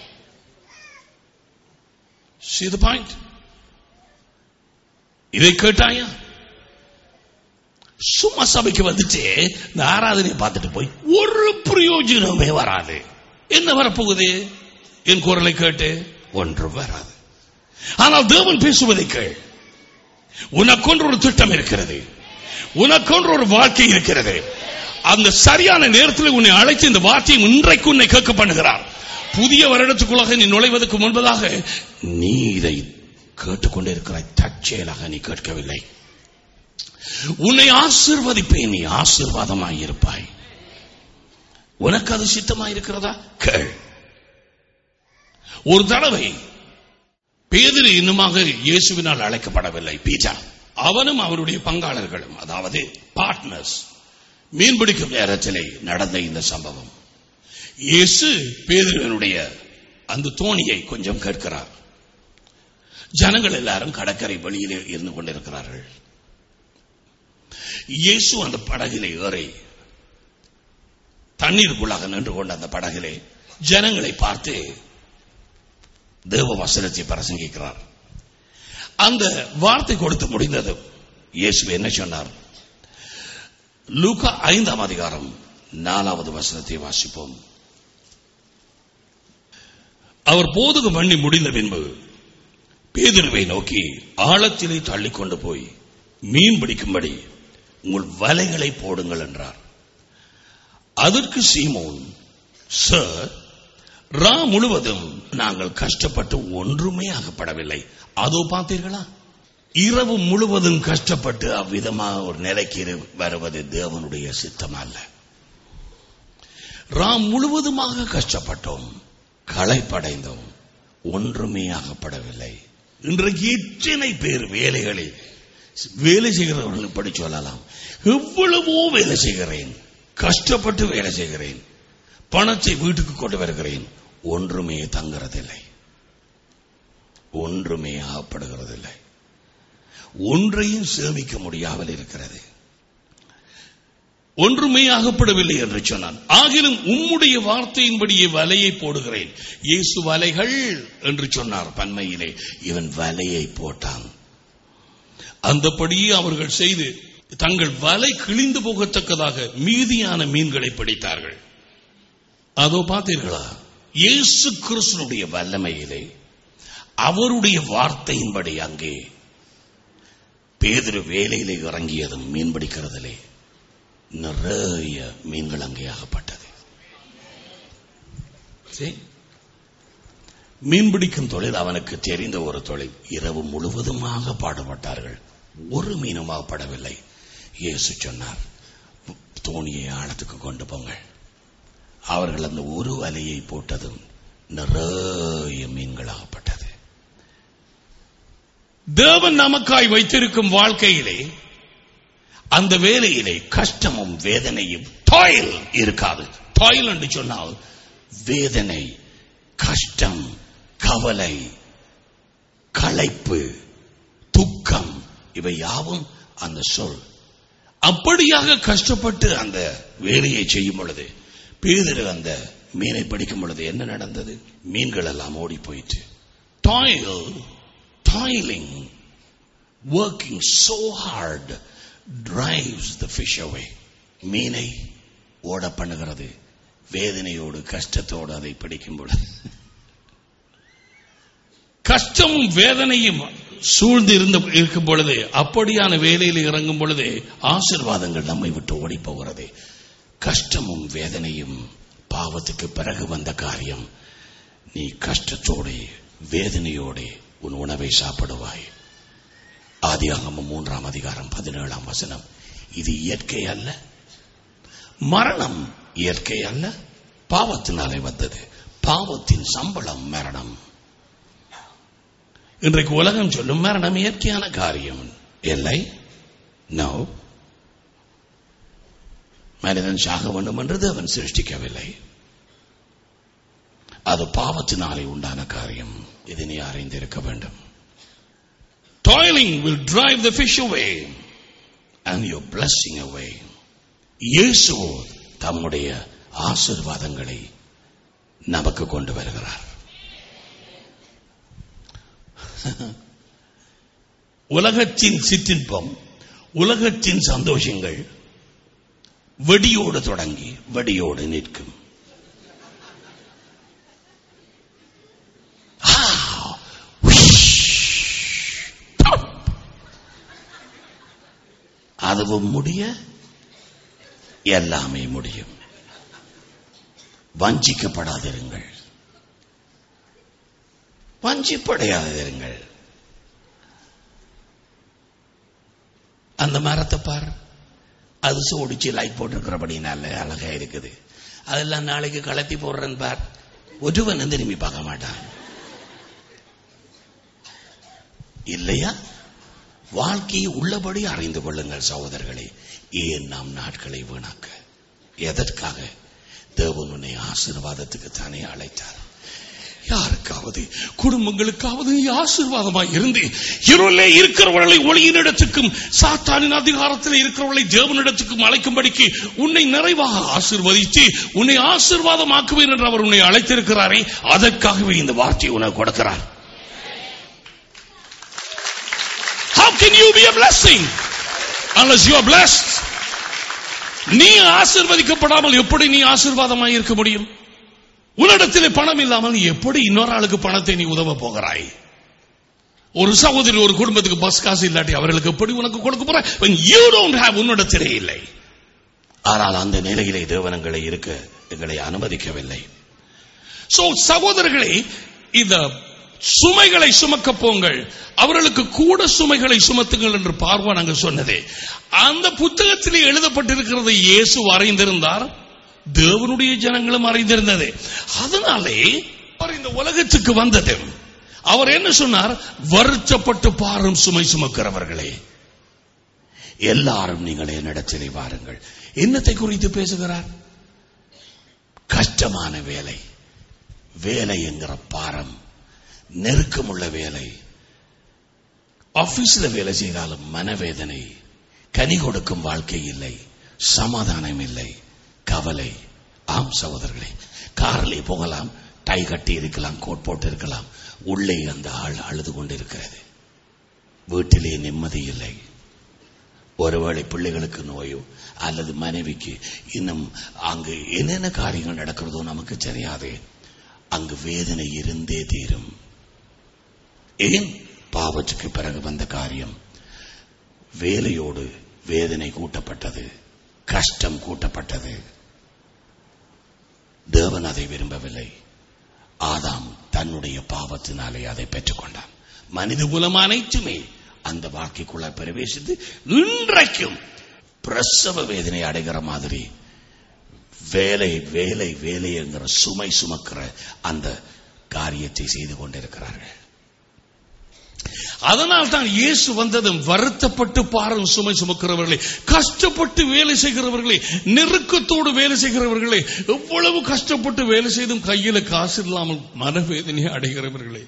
See the point? இதை கேட்டாயா சும்மா சபைக்கு வந்துட்டு இந்த ஆராதனையை பார்த்துட்டு போய் ஒரு பிரயோஜனமே வராது என்ன வரப்போகுது என் குரலை கேட்டு ஒன்று வராது ஆனால் தேவன் பேசுவதை கேள் உனக்கொன்று ஒரு திட்டம் இருக்கிறது உனக்கொன்று ஒரு வாழ்க்கை இருக்கிறது அந்த சரியான நேரத்தில் உன்னை அழைத்து இந்த வார்த்தையை இன்றைக்கு உன்னை கேட்க பண்ணுகிறார் புதிய வருடத்துக்குள்ளாக நீ நுழைவதற்கு முன்பதாக நீ இதை கேட்டுக்கொண்டே இருக்கிறாய் தற்செயலாக நீ கேட்கவில்லை உன்னை ஆசிர்வதிப்பேன் நீ ஆசீர்வாதமாய் இருப்பாய் உனக்கு அது சித்தமாய் இருக்கிறதா கேள் ஒரு தடவை பேதிரு இன்னுமாக இயேசுவினால் அழைக்கப்படவில்லை பீஜா அவனும் அவருடைய பங்காளர்களும் அதாவது பார்ட்னர்ஸ் மீன்பிடிக்கும் நேரத்திலே நடந்த இந்த சம்பவம் இயேசு பேதுருவனுடைய அந்த தோணியை கொஞ்சம் கேட்கிறார் ஜனங்கள் எல்லாரும் கடற்கரை வெளியிலே இருந்து கொண்டிருக்கிறார்கள் இயேசு அந்த படகிலே ஏறி தண்ணீருக்குள்ளாக நின்று கொண்ட அந்த படகிலே ஜனங்களை பார்த்து தேவ வசனத்தை பிரசங்கிக்கிறார் அந்த வார்த்தை கொடுத்து முடிந்தது இயேசு என்ன சொன்னார் லூகா ஐந்தாம் அதிகாரம் நாலாவது வசனத்தை வாசிப்போம் அவர் போதுகு பண்ணி முடிந்த பின்பு பேதுருவை நோக்கி ஆழத்திலே தள்ளிக்கொண்டு போய் மீன் பிடிக்கும்படி உங்கள் வலைகளை போடுங்கள் என்றார் அதற்கு சீமோன் சார் ரா முழுவதும் நாங்கள் கஷ்டப்பட்டு ஒன்றுமே ஆகப்படவில்லை அதோ பார்த்தீர்களா இரவு முழுவதும் கஷ்டப்பட்டு அவ்விதமாக ஒரு நிலைக்கு இரு- வருவது தேவனுடைய சித்தம் அல்ல ராம் முழுவதுமாக கஷ்டப்பட்டோம் களைப்படைந்தோம் ஒன்றுமே ஆகப்படவில்லை இன்றைக்கு எத்தனை பேர் வேலைகளில் வேலை செய்கிறவர்கள் இப்படி சொல்லலாம் எவ்வளவோ வேலை செய்கிறேன் கஷ்டப்பட்டு வேலை செய்கிறேன் பணத்தை வீட்டுக்கு கொண்டு வருகிறேன் ஒன்றுமே தங்குறதில்லை ஒன்றுமே ஆகப்படுகிறதில்லை ஒன்றையும் சேமிக்க முடியாமல் இருக்கிறது ஒன்றுமே ஆகப்படவில்லை என்று சொன்னான் ஆகிலும் உம்முடைய வார்த்தையின்படியே வலையை போடுகிறேன் இயேசு வலைகள் என்று சொன்னார் பன்மையிலே இவன் வலையை போட்டான் அந்தபடியே அவர்கள் செய்து தங்கள் வலை கிழிந்து போகத்தக்கதாக மீதியான மீன்களை பிடித்தார்கள் அதோ பார்த்தீர்களா இயேசு கிறிஸ்துனுடைய வல்லமையிலே அவருடைய வார்த்தையின்படி அங்கே பேதுரு வேலையிலே இறங்கியதும் மீன் பிடிக்கிறதிலே நிறைய மீன்கள் அங்கே ஆகப்பட்டது சரி. மீன் பிடிக்கும் தொழில் அவனுக்கு தெரிந்த ஒரு தொழில் இரவு முழுவதுமாக பாடுபட்டார்கள் ஒரு மீனும் ஆகப்படவில்லை இயேசு சொன்னார் தோணியை ஆழத்துக்கு கொண்டு போங்கள் அவர்கள் அந்த ஒரு வலையை போட்டதும் நிறைய மீன்கள் ஆகப்பட்டது தேவன் நமக்காய் வைத்திருக்கும் வாழ்க்கையிலே அந்த வேலையிலே கஷ்டமும் வேதனையும் டாயில் இருக்காது டாயில் என்று சொன்னால் வேதனை கஷ்டம் கவலை களைப்பு துக்கம் இவை யாவும் அந்த சொல் அப்படியாக கஷ்டப்பட்டு அந்த வேலையை செய்யும் பொழுது பேதரு அந்த மீனை பிடிக்கும் பொழுது என்ன நடந்தது மீன்கள் எல்லாம் ஓடி போயிட்டு toil toiling working so hard drives the fish away மீனை ஓட பண்ணுகிறது வேதனையோடு கஷ்டத்தோடு அதை பிடிக்கும் பொழுது கஷ்டமும் வேதனையும் சூழ்ந்து இருந்த இருக்கும் பொழுது அப்படியான வேலையில் இறங்கும் பொழுது ஆசிர்வாதங்கள் நம்மை விட்டு ஓடி போகிறது கஷ்டமும் வேதனையும் பாவத்துக்கு பிறகு வந்த காரியம் நீ கஷ்டத்தோடு வேதனையோடு உன் உணவை சாப்பிடுவாய் ஆதியாகமம் மூன்றாம் அதிகாரம் பதினேழாம் வசனம் இது இயற்கை அல்ல மரணம் இயற்கை அல்ல பாவத்தினாலே வந்தது பாவத்தின் சம்பளம் மரணம் இன்றைக்கு உலகம் சொல்லும் மரணம் இயற்கையான காரியம் இல்லை நோ மனிதன் சாக வேண்டும் என்று தேவன் சிருஷ்டிக்கவில்லை அது பாவத்தினாலே உண்டான காரியம் இதனை அறிந்திருக்க வேண்டும் Toiling will drive the fish away and your blessing away. இயேசு தம்முடைய ஆசிர்வாதங்களை நமக்கு கொண்டு வருகிறார் உலகத்தின் சிற்றின்பம் உலகத்தின் சந்தோஷங்கள் வெடியோடு தொடங்கி வெடியோடு நிற்கும் ஆ, உஷ், பப். அதுவும் முடிய எல்லாமே முடியும் வஞ்சிக்கப்படாதிருங்கள் வஞ்சிப்படையாதிருங்கள் அந்த மரத்தை பார் அது சோடிச்சு லைட் போட்டிருக்கிறபடினால அழகா இருக்குது அதெல்லாம் நாளைக்கு கலத்தி போடுறேன்னு பார் ஒருவன் திரும்பி பார்க்க மாட்டான் இல்லையா வாழ்க்கையை உள்ளபடி அறிந்து கொள்ளுங்கள் சகோதரர்களே ஏன் நாம் நாட்களை வீணாக்க எதற்காக தேவன் உன்னை ஆசீர்வாதத்துக்கு தானே அழைத்தார் யாருக்காவது குடும்பங்களுக்காவது நீ ஆசீர்வாதமாய் இருந்து இருளே இருக்கிறவர்களை ஒளியின் இடத்துக்கும் சாத்தானின் அதிகாரத்தில் இருக்கிறவர்களை தேவனிடத்துக்கும் அழைக்கும்படிக்கு உன்னை நிறைவாக ஆசீர்வதித்து உன்னை ஆசீர்வாதமாக்குவேன் என்று அவர் உன்னை அழைத்திருக்கிறாரே அதற்காகவே இந்த வார்த்தையை உனக்கு கொடுக்கிறார் How can you be a blessing unless you are blessed? நீ ஆசீர்வதிக்கப்படாமல் எப்படி நீ ஆசீர்வாதமாய் இருக்க முடியும் உன்னிடத்தில் பணம் இல்லாமல் நீ எப்படி இன்னொரு ஆளுக்கு பணத்தை நீ உதவ போகிறாய் ஒரு சகோதரி ஒரு குடும்பத்துக்கு பஸ் காசு இல்லாட்டி அவர்களுக்கு எப்படி உனக்கு கொடுக்க போற when you don't have உன்னிடத்திலே இல்லை ஆனால் அந்த நிலையிலே தேவனங்களை இருக்க எங்களை அனுமதிக்கவில்லை சோ சகோதரர்களே இந்த சுமைகளை சுமக்க போங்கள் அவர்களுக்கு கூட சுமைகளை சுமத்துங்கள் என்று பார்வான் அங்கு சொன்னதே அந்த புத்தகத்திலே எழுதப்பட்டிருக்கிறது இயேசு அறிந்திருந்தார் தேவனுடைய ஜனங்களும் அறிந்திருந்தது அதனாலே அவர் இந்த உலகத்துக்கு வந்தது அவர் என்ன சொன்னார் வருத்தப்பட்டு பாரும் சுமை சுமக்கிறவர்களே எல்லாரும் நீங்கள் என்னிடத்திலே வாருங்கள் என்னத்தை குறித்து பேசுகிறார் கஷ்டமான வேலை வேலை என்கிற பாரம் நெருக்கமுள்ள வேலை ஆபீஸ்ல வேலை செய்தாலும் மனவேதனை கனி கொடுக்கும் வாழ்க்கை இல்லை சமாதானம் இல்லை கவலை ஆம் சகோதரர்களே காரிலே போகலாம் டை கட்டி இருக்கலாம் கோட் போட்டு இருக்கலாம் உள்ளே அந்த ஆள் அழுது கொண்டிருக்கிறது வீட்டிலே நிம்மதி இல்லை ஒருவேளை பிள்ளைகளுக்கு நோயோ அல்லது மனைவிக்கு இன்னும் அங்கு என்னென்ன காரியங்கள் நடக்கிறதோ நமக்கு தெரியாதே அங்கு வேதனை இருந்தே தீரும் ஏன் பாவத்துக்கு பிறகு வந்த காரியம் வேலையோடு வேதனை கூட்டப்பட்டது கஷ்டம் கூட்டப்பட்டது தேவன் அதை விரும்பவில்லை ஆதாம் தன்னுடைய பாவத்தினாலே அதை பெற்றுக்கொண்டான் மனித குலம் அனைத்துமே அந்த வாழ்க்கைக்குள்ள பிரவேசித்து இன்றைக்கும் பிரசவ வேதனை அடைகிற மாதிரி வேலை வேலை வேலை என்கிற சுமை சுமக்கிற அந்த காரியத்தை செய்து கொண்டிருக்கிறார்கள் அதனால் தான் இயேசு வந்ததும் வருத்தப்பட்டு பாரும் சுமை சுமக்கிறவர்களே கஷ்டப்பட்டு வேலை செய்கிறவர்களே நெருக்கத்தோடு வேலை செய்கிறவர்களே எவ்வளவு கஷ்டப்பட்டு வேலை செய்தும் கையில காசு இல்லாமல் மனவேதனையை அடைகிறவர்களே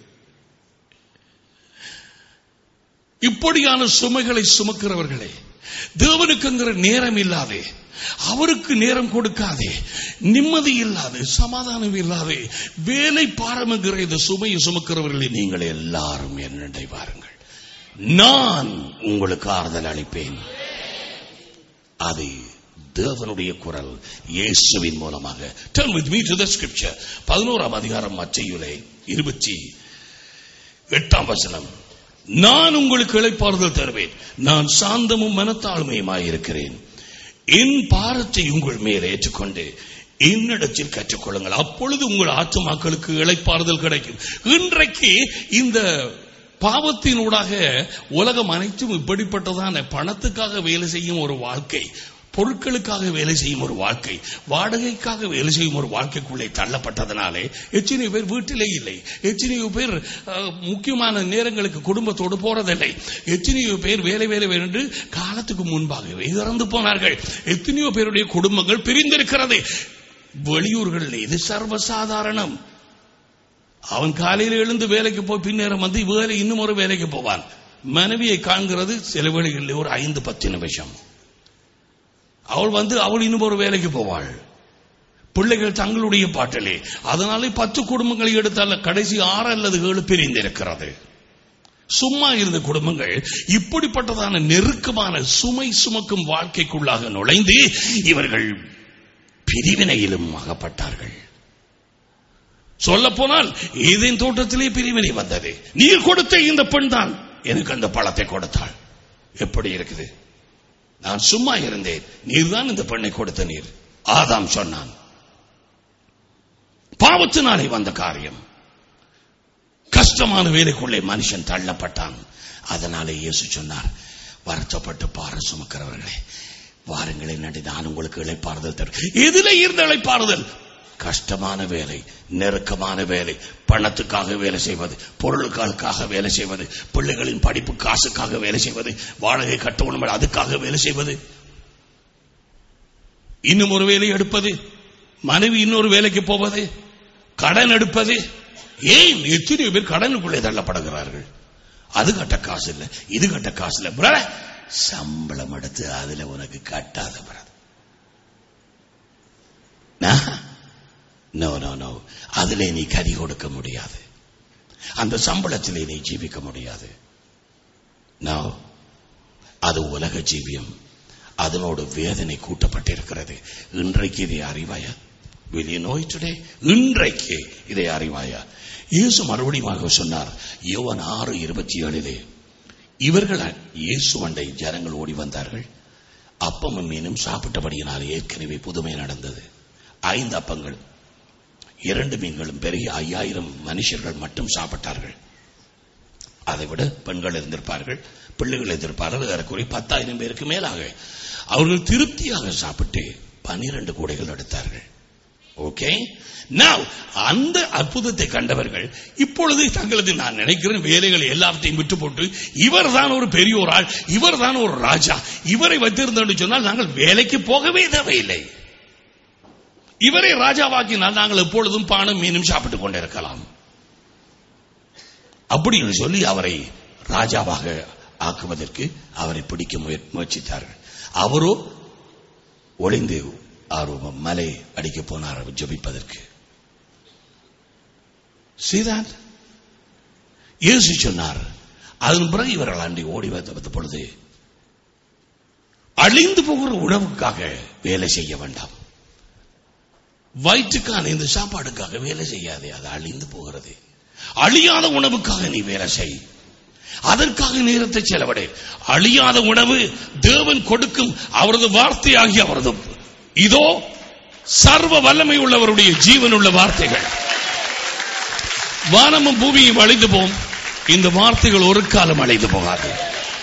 இப்படியான சுமைகளை சுமக்கிறவர்களே தேவனுக்குங்கிற நேரம் இல்லாதே அவருக்கு நேரம் கொடுக்காதே நிம்மதி இல்லாது சமாதானம் இல்லாதே வேலை பாரமுங்கிற இந்த சுமையை சுமக்கிறவர்களே நீங்கள் எல்லாரும் என்னை வாருங்கள் நான் உங்களுக்கு ஆறுதல் அளிப்பேன் அது தேவனுடைய குரல் இயேசுவின் மூலமாக turn with me to the scripture பதினோராம் அதிகாரம் மச்சையுலை இருபத்தி எட்டாம் வசனம் நான் உங்களுக்கு இளைப்பாறுதல் தருவேன் நான் சாந்தமும் மனத்தாழ்மையுமாய் இருக்கிறேன் என் பாரத்தை உங்கள் மேல் ஏற்றுக்கொண்டு என்னிடத்தில் கற்றுக்கொள்ளுங்கள் அப்பொழுது உங்கள் ஆத்துமாக்களுக்கு இளைப்பாறுதல் கிடைக்கும் இன்றைக்கு இந்த பாவத்தினூடாக உலகம் அனைத்தும் இப்படிப்பட்டதான பணத்துக்காக வேலை செய்யும் ஒரு வாழ்க்கை பொருட்களுக்காக வேலை செய்யும் ஒரு வாழ்க்கை வாடகைக்காக வேலை செய்யும் ஒரு வாழ்க்கைக்குள்ளே தள்ளப்பட்டதனாலே எத்தனையோ பேர் வீட்டிலே இல்லை எத்தனையோ பேர் அஹ், முக்கியமான நேரங்களுக்கு குடும்பத்தோடு போறதில்லை எத்தனையோ பேர் வேலை வேலை என்று காலத்துக்கு முன்பாகவே இறந்து போனார்கள் எத்தனையோ பேருடைய குடும்பங்கள் பிரிந்திருக்கிறது வெளியூர்களில் இது சர்வசாதாரணம் அவன் காலையில் எழுந்து வேலைக்கு போய் பின்னேறம் வந்து வேலை இன்னும் ஒரு வேலைக்கு போவான் மனைவியை காண்கிறது சில வேளைகளில் ஒரு ஐந்து பத்து நிமிஷம் அவள் வந்து அவள் இன்னும் ஒரு வேலைக்கு போவாள் பிள்ளைகள் தங்களுடைய பாட்டிலே அதனாலே பத்து குடும்பங்களை எடுத்தால கடைசி ஆறு அல்லது ஏழு பிரிந்திருக்கிறது சும்மா இருந்த குடும்பங்கள் இப்படிப்பட்டதான நெருக்கமான சுமை சுமக்கும் வாழ்க்கைக்குள்ளாக நுழைந்து இவர்கள் பிரிவினையிலும் அகப்பட்டார்கள் சொல்ல போனால் ஏதேன் தோட்டத்திலே பிரிவினை வந்தது நீர் கொடுத்த இந்த பெண் தான் எனக்கு அந்த பழத்தை கொடுத்தாள் எப்படி இருக்குது நான் சும்மா இருந்தேன் நீர் தான் இந்த பெண்ணை கொடுத்த நீர் ஆதாம் சொன்னான் பாவத்தினாலே வந்த காரியம் கஷ்டமான வேலைக்குள்ளே மனுஷன் தள்ளப்பட்டான் அதனாலே இயேசு சொன்னார் வருத்தப்பட்டு பார சுமக்கிறவர்களே வாருங்களே நடி நான் உங்களுக்கு இழைப்பாறுதல் தரும் எதிலே இருந்த இழைப்பாறுதல் கஷ்டமான வேலை நெருக்கமான வேலை பணத்துக்காக வேலை செய்வது பொருளுக்காக வேலை செய்வது பிள்ளைகளின் படிப்பு காசுக்காக வேலை செய்வது வாடகை கட்டணும் அதுக்காக வேலை செய்வது இன்னும் ஒரு வேலை எடுப்பது மனைவி இன்னொரு வேலைக்கு போவது கடன் எடுப்பது ஏன் எத்தனையோ பேர் கடனுக்குள்ளே தள்ளப்படுகிறார்கள் அது கட்ட காசு இல்ல இது கட்ட காசு இல்ல brother, சம்பளம் எடுத்து அதுல உனக்கு கட்டாத brother. நோ நோ நோ அதிலே நீ கதி கொடுக்க முடியாது அந்த சம்பளத்திலே நீ ஜீவிக்க முடியாது நோ அது உலக ஜீவியம் அதனோடு வேதனை கூட்டப்பட்டிருக்கிறது இன்றைக்கு இதை அறிவாயா will you know it today இன்றைக்கு இதை அறிவாயா இயேசு மறுபடியும் சொன்னார் யோவான் ஆறு இருபத்தி ஏழிலே இவர்கள் இயேசு அண்டை ஜனங்கள் ஓடி வந்தார்கள் அப்பமும் மீனும் சாப்பிட்டபடியினால் ஏற்கனவே புதுமை நடந்தது ஐந்து அப்பங்கள் இரண்டு மீன்களும் பெரிய ஐயாயிரம் மனுஷர்கள் மட்டும் சாப்பிட்டார்கள் அதை விட பெண்கள் இருந்திருப்பார்கள் பிள்ளைகள் இருந்திருப்பார்கள் ஏறக்குறைய பத்தாயிரம் பேருக்கு மேலாக அவர்கள் திருப்தியாக சாப்பிட்டு பனிரெண்டு கூடைகள் எடுத்தார்கள் ஓகே Now, அந்த அற்புதத்தை கண்டவர்கள் இப்பொழுது தங்களது நான் நினைக்கிறேன் வேலைகளை எல்லாத்தையும் விட்டு போட்டு இவர் தான் ஒரு பெரிய ஒரு ஆள் இவர் தான் ஒரு ராஜா இவரை வைத்திருந்தோம் சொன்னால் நாங்கள் வேலைக்கு போகவே தேவையில்லை இவரை ராஜாவாக்கினால் நாங்கள் எப்பொழுதும் பானம் மீனும் சாப்பிட்டுக் கொண்டிருக்கலாம் அப்படின்னு சொல்லி அவரை ராஜாவாக ஆக்குவதற்கு அவரை பிடிக்க முய- முயற்சித்தார்கள் அவரோ ஒளிந்து அவர் மலை அடிக்க போனார் அவர் ஜெபிப்பதற்கு சீதான் இயேசு சொன்னார் அதன் பிறகு இவர்கள் அன்றி ஓடி வந்த பொழுது அழிந்து போகிற உணவுக்காக வேலை செய்ய வேண்டாம் வயிற்றுக்கான இந்த சாப்பாடுக்காக வேலை செய்யாதே அது அழிந்து போகிறது அழியாத உணவுக்காக நீ வேலை செய் அதற்காக நேரத்தை செலவிடு அழியாத உணவு தேவன் கொடுக்கும் அவரது வார்த்தையாகி அவரது இதோ சர்வ வல்லமை உள்ளவருடைய ஜீவனுள்ள வார்த்தைகள் வானமும் பூமியும் அழிந்து போம் இந்த வார்த்தைகள் ஒரு காலம் அழிந்து போகாது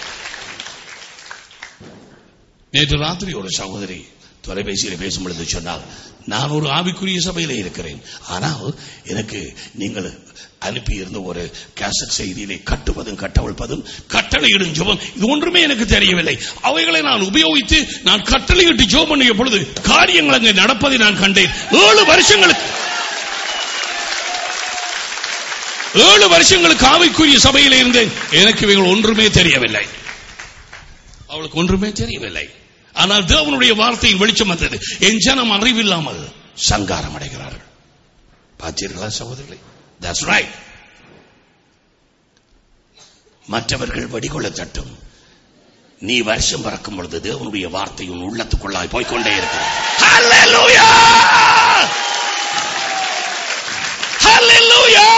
நேற்று ராத்திரி ஒரு சகோதரி தொலைபேசியில் பேசும் பொழுது சொன்னால் நான் ஒரு ஆவிக்குரிய சபையில இருக்கிறேன் ஆனால் எனக்கு நீங்கள் அனுப்பி இருந்த ஒரு கேசட் செய்தியிலே கட்டுவதும் கட்டவிழ்ப்பதும் கட்டளையிடும் ஜெபம் இது ஒன்றுமே எனக்கு தெரியவில்லை அவைகளை நான் உபயோகித்து நான் கட்டளையிட்டு ஜெபம் பண்ணிய பொழுது காரியங்கள் அங்கே நடப்பதை நான் கண்டேன் ஏழு வருஷங்களுக்கு ஏழு வருஷங்களுக்கு ஆவிக்குரிய சபையில் இருந்தேன் எனக்கு இவைகள் ஒன்றுமே தெரியவில்லை அவளுக்கு ஒன்றுமே தெரியவில்லை ஆனால் தேவனுடைய வார்த்தையின் வெளிச்சம் வந்தது என் ஜனம் அறிவில்லாமல் சங்காரம் அடைகிறார்கள் பார்த்தீர்களா சகோதரர்களே தட்ஸ் ரைட் மற்றவர்கள் வெடிகொள்ள தட்டும் நீ வருஷம் பறக்கும் பொழுது தேவனுடைய வார்த்தை உன் உள்ளத்துக்குள்ளாய் போய்க்கொண்டே இருக்கிறது Hallelujah! Hallelujah!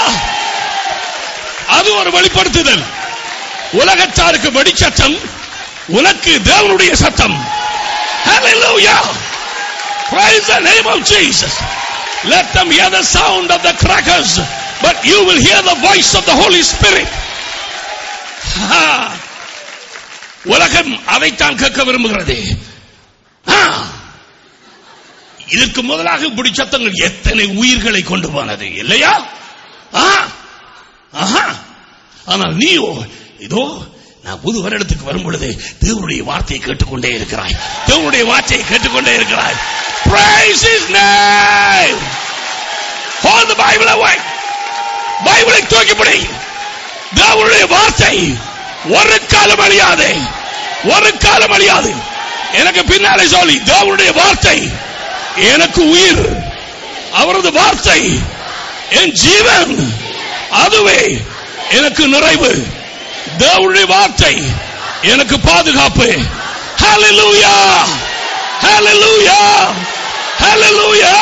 அது ஒரு வெளிப்படுத்துதல் உலகத்தாருக்கு வெடிச்சத்தம் உனக்கு தேவனுடைய சத்தம் Hallelujah! Praise the name of Jesus. Let them hear the sound of the crackers, but you will hear the voice of the Holy Spirit. Ha! உலகம் அதைத்தான் கேட்க விரும்புகிறது ஆ! இதற்கு முதலாக இப்படி சத்தங்கள் எத்தனை உயிர்களை கொண்டு போனது இல்லையா ஆ! ஆஹா! ஆனால் நீயோ இதோ நான் புது வருடத்துக்கு வரும் பொழுது தேவனுடைய வார்த்தையை கேட்டுக்கொண்டே இருக்கிறாய் தேவனுடைய வார்த்தையை கேட்டுக்கொண்டே இருக்கிறாய் Praise his name Hold the Bible away பைபிளை தூக்கிப்படி தேவனுடைய வார்த்தை ஒரு காலம் அழியாது ஒரு காலம் அழியாது எனக்கு பின்னாலே சொல்லி தேவனுடைய வார்த்தை எனக்கு உயிர் அவரது வார்த்தை என் ஜீவன் அதுவே எனக்கு நிறைவு தேவனுடைய வார்த்தை எனக்கு பாதுகாப்பு Hallelujah! Hallelujah! Hallelujah!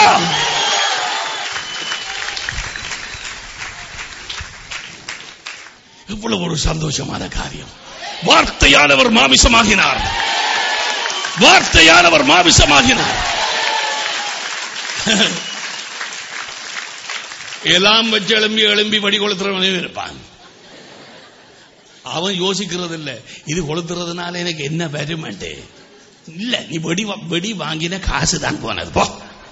இவ்வளவு ஒரு சந்தோஷமான காரியம் வார்த்தையானவர் மாமிசமாகினார் வார்த்தையானவர் மாமிசமாகினார் எல்லாம் வச்சு எழும்பி எழும்பி வடி கொளுத்துறவனே இருப்பான் அவன் யோசிக்கிறது இல்ல இது கொளுத்துறதுனால எனக்கு என்ன வருமாட்டே இல்ல நீ வெடி வா- வெடி வாங்கின காசு தான் போனது போ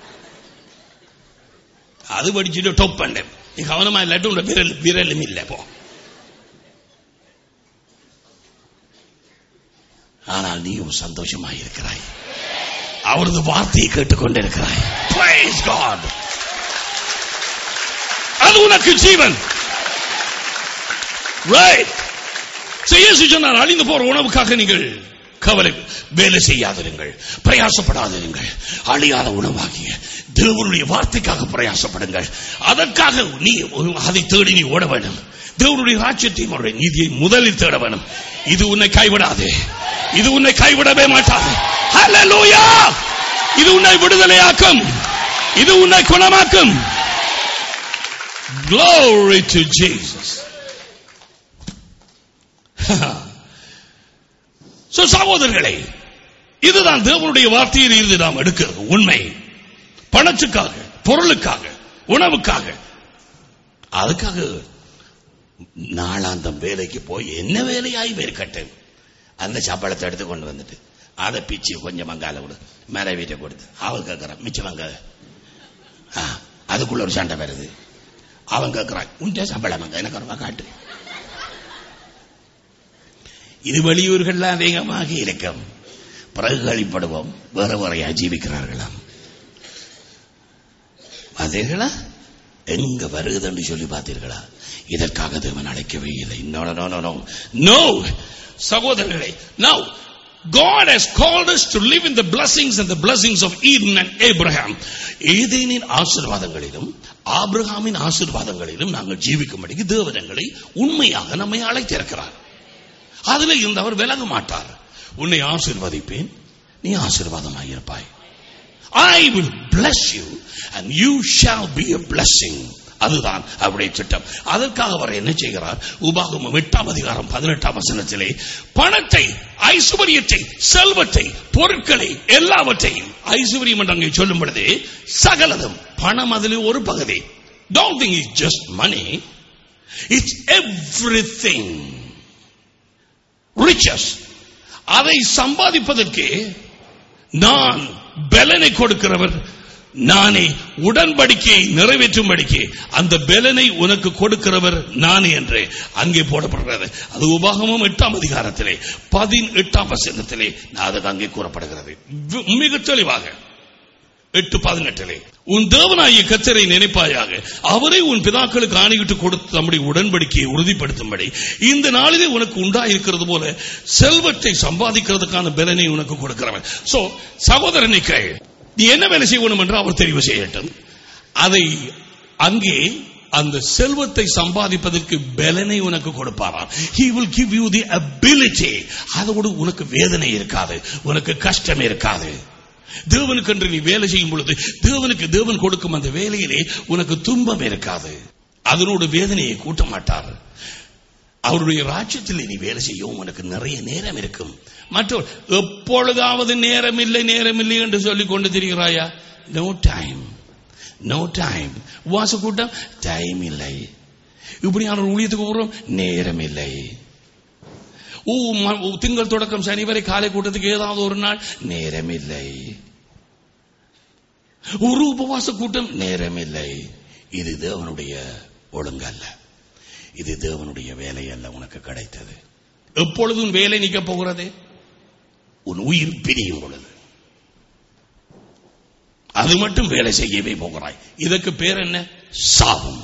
அது படிச்சுட்டு டொப் பண்ண நீ கவனமா இல்லாட்டும் உன் விரல் விரலும் இல்ல போ ஆனால் நீயும் சந்தோஷமாக இருக்கிறாய் அவரது வார்த்தையை கேட்டுக்கொண்டிருக்கிறாய் Praise God. அது உனக்கு ஜீவன் ரைட் இயேசு சொன்னார் அழிந்து போற உணவுக்காக நீங்கள் கவலை வேலை செய்யாதிருங்கள் பிரயாசப்படாதிருங்கள் அழியாத உணவாகிய தேவனுடைய வார்த்தைக்காக பிரயாசப்படுங்கள் அதற்காக நீ அதை தேடி நீ ஓட வேண்டும் தேவனுடைய ராஜ்யத்தையும் அவருடைய நீதியை முதலில் தேட வேண்டும் இது உன்னை கைவிடாது இது உன்னை கைவிடவே மாட்டாது Hallelujah! இது உன்னை விடுதலையாக்கும் இது உன்னை குணமாக்கும் Glory to Jesus. so, சகோதரர்களே இதுதான் தேவனுடைய வார்த்தையில் இருந்து நாம் எடுக்கிறது உண்மை பணத்துக்காக பொருளுக்காக உணவுக்காக அதுக்காக நாளாந்தம் வேலைக்கு போய் என்ன வேலையாய் இருக்கட்டும் அந்த சம்பளத்தை எடுத்து கொண்டு வந்துட்டு அதை பிச்சு கொஞ்சம் மங்கால கொடு மேலே வீட்டை கொடுத்து அவள் கேட்கறான் மிச்சம் மங்க ஆ, அதுக்குள்ள ஒரு சண்டை வருது அவன் கேட்கறான் உன்ட சம்பளம் மங்க எனக்கு ஒரு காட்டு இது வெளியூர்கள்லாம் அதிகமாக இருக்கும் பிறகு கழிப்படுவோம் வேற வேறையா ஜீவிக்கிறார்களாம் பார்த்தீர்களா எங்க வருகுதுன்னு சொல்லி பார்த்தீர்களா இதற்காக தேவன் அழைக்கவே இல்லை no no no no no சகோதரர்களே no God has called us to live in the blessings and the blessings of Eden and Abraham. ஏதேனின் ஆசீர்வாதங்களிலும் ஆபிரகாமின் ஆசீர்வாதங்களிலும் நாங்கள் ஜீவிக்கும்படிக்கு தேவனங்களை உண்மையாக நம்மை அழைத்திருக்கிறார் அதுல இருந்தவர் விலக மாட்டார் உன்னை ஆசீர்வதிப்பேன் நீ ஆசீர்வாதமாயிருப்பாய் I will bless you and you shall be a blessing அதுதான் அவருடைய திட்டம் அதற்காக அவர் என்ன செய்கிறார் உபாகமம் எட்டாம் அதிகாரம் பதினெட்டாம் வசனத்திலே பணத்தை ஐஸ்வர்யத்தை செல்வத்தை பொருட்களை எல்லாவற்றையும் ஐஸ்வர்யம் என்று அங்கே சொல்லும் பொழுது சகலதும் பணம் அதில் ஒரு பகுதி don't think it's just money it's everything riches அதை சம்பாதிப்பதற்கு நான் பலனை கொடுக்கிறவர் நானே உடன்படிக்கையை நிறைவேற்றும்படிக்கு அந்த பலனை உனக்கு கொடுக்கிறவர் நானே என்று அங்கே போடப்படுகிறது அது உபாகமும் எட்டாம் அதிகாரத்திலே பதினெட்டாம் வசனத்திலே அது அங்கே கூறப்படுகிறது வி- மிக தெளிவாக எட்டு பதினெட்டிலே உன் தேவனாகிய கத்தரை நினைப்பாயாக அவரை உன் பிதாக்களுக்கு ஆணையிட்டு கொடுத்து நம்முடைய உடன்படிக்கையை உறுதிப்படுத்தும்படி இந்த நாளிலே உனக்கு உண்டாயிருக்கிறது போல செல்வத்தை சம்பாதிக்கிறதுக்கான பலனை உனக்கு கொடுக்கிறவன் சோ சகோதரனை கேள் நீ என்ன வேலை செய்யணும் என்று அவர் தெரிவு செய்யட்டும் அதை அங்கே அந்த செல்வத்தை சம்பாதிப்பதற்கு பலனை உனக்கு கொடுப்பாராம் he will give you the ability அதோடு உனக்கு வேதனை இருக்காது உனக்கு கஷ்டம் இருக்காது தேவனுக்கு என்று நீ வேலை செய்யும் பொழுது தேவனுக்கு தேவன் கொடுக்கும் அந்த வேலையிலே உனக்கு துன்பம் இருக்காது அதனோடு வேதனையை கூட்ட மாட்டார் அவருடைய ராஜ்யத்தில் நீ வேலை செய்யவும் உனக்கு நிறைய நேரம் இருக்கும் மற்ற எப்பொழுதாவது நேரம் இல்லை நேரம் இல்லை என்று சொல்லிக் கொண்டு திரிகிறாயா நோ டைம் நோ டைம் உவாச கூட்டம் டைம் இல்லை இப்படியான ஒரு ஊழியத்துக்கு போகிறோம் நேரம் இல்லை ஓ ம- ஓ, திங்கள் தொடக்கம் சனி வரை காலை கூட்டத்துக்கு ஏதாவது ஒரு நாள் நேரம் இல்லை ஒரு உபவாச கூட்டம் நேரம் இல்லை இது தேவனுடைய ஒழுங்கல்ல இது தேவனுடைய வேலை அல்ல உனக்கு கிடைத்தது எப்பொழுதும் வேலை நிக்க போகிறது உன் உயிர் பிரியும் பொழுது அது மட்டும் வேலை செய்யவே போகிறாய் இதற்கு பேர் என்ன சாபம்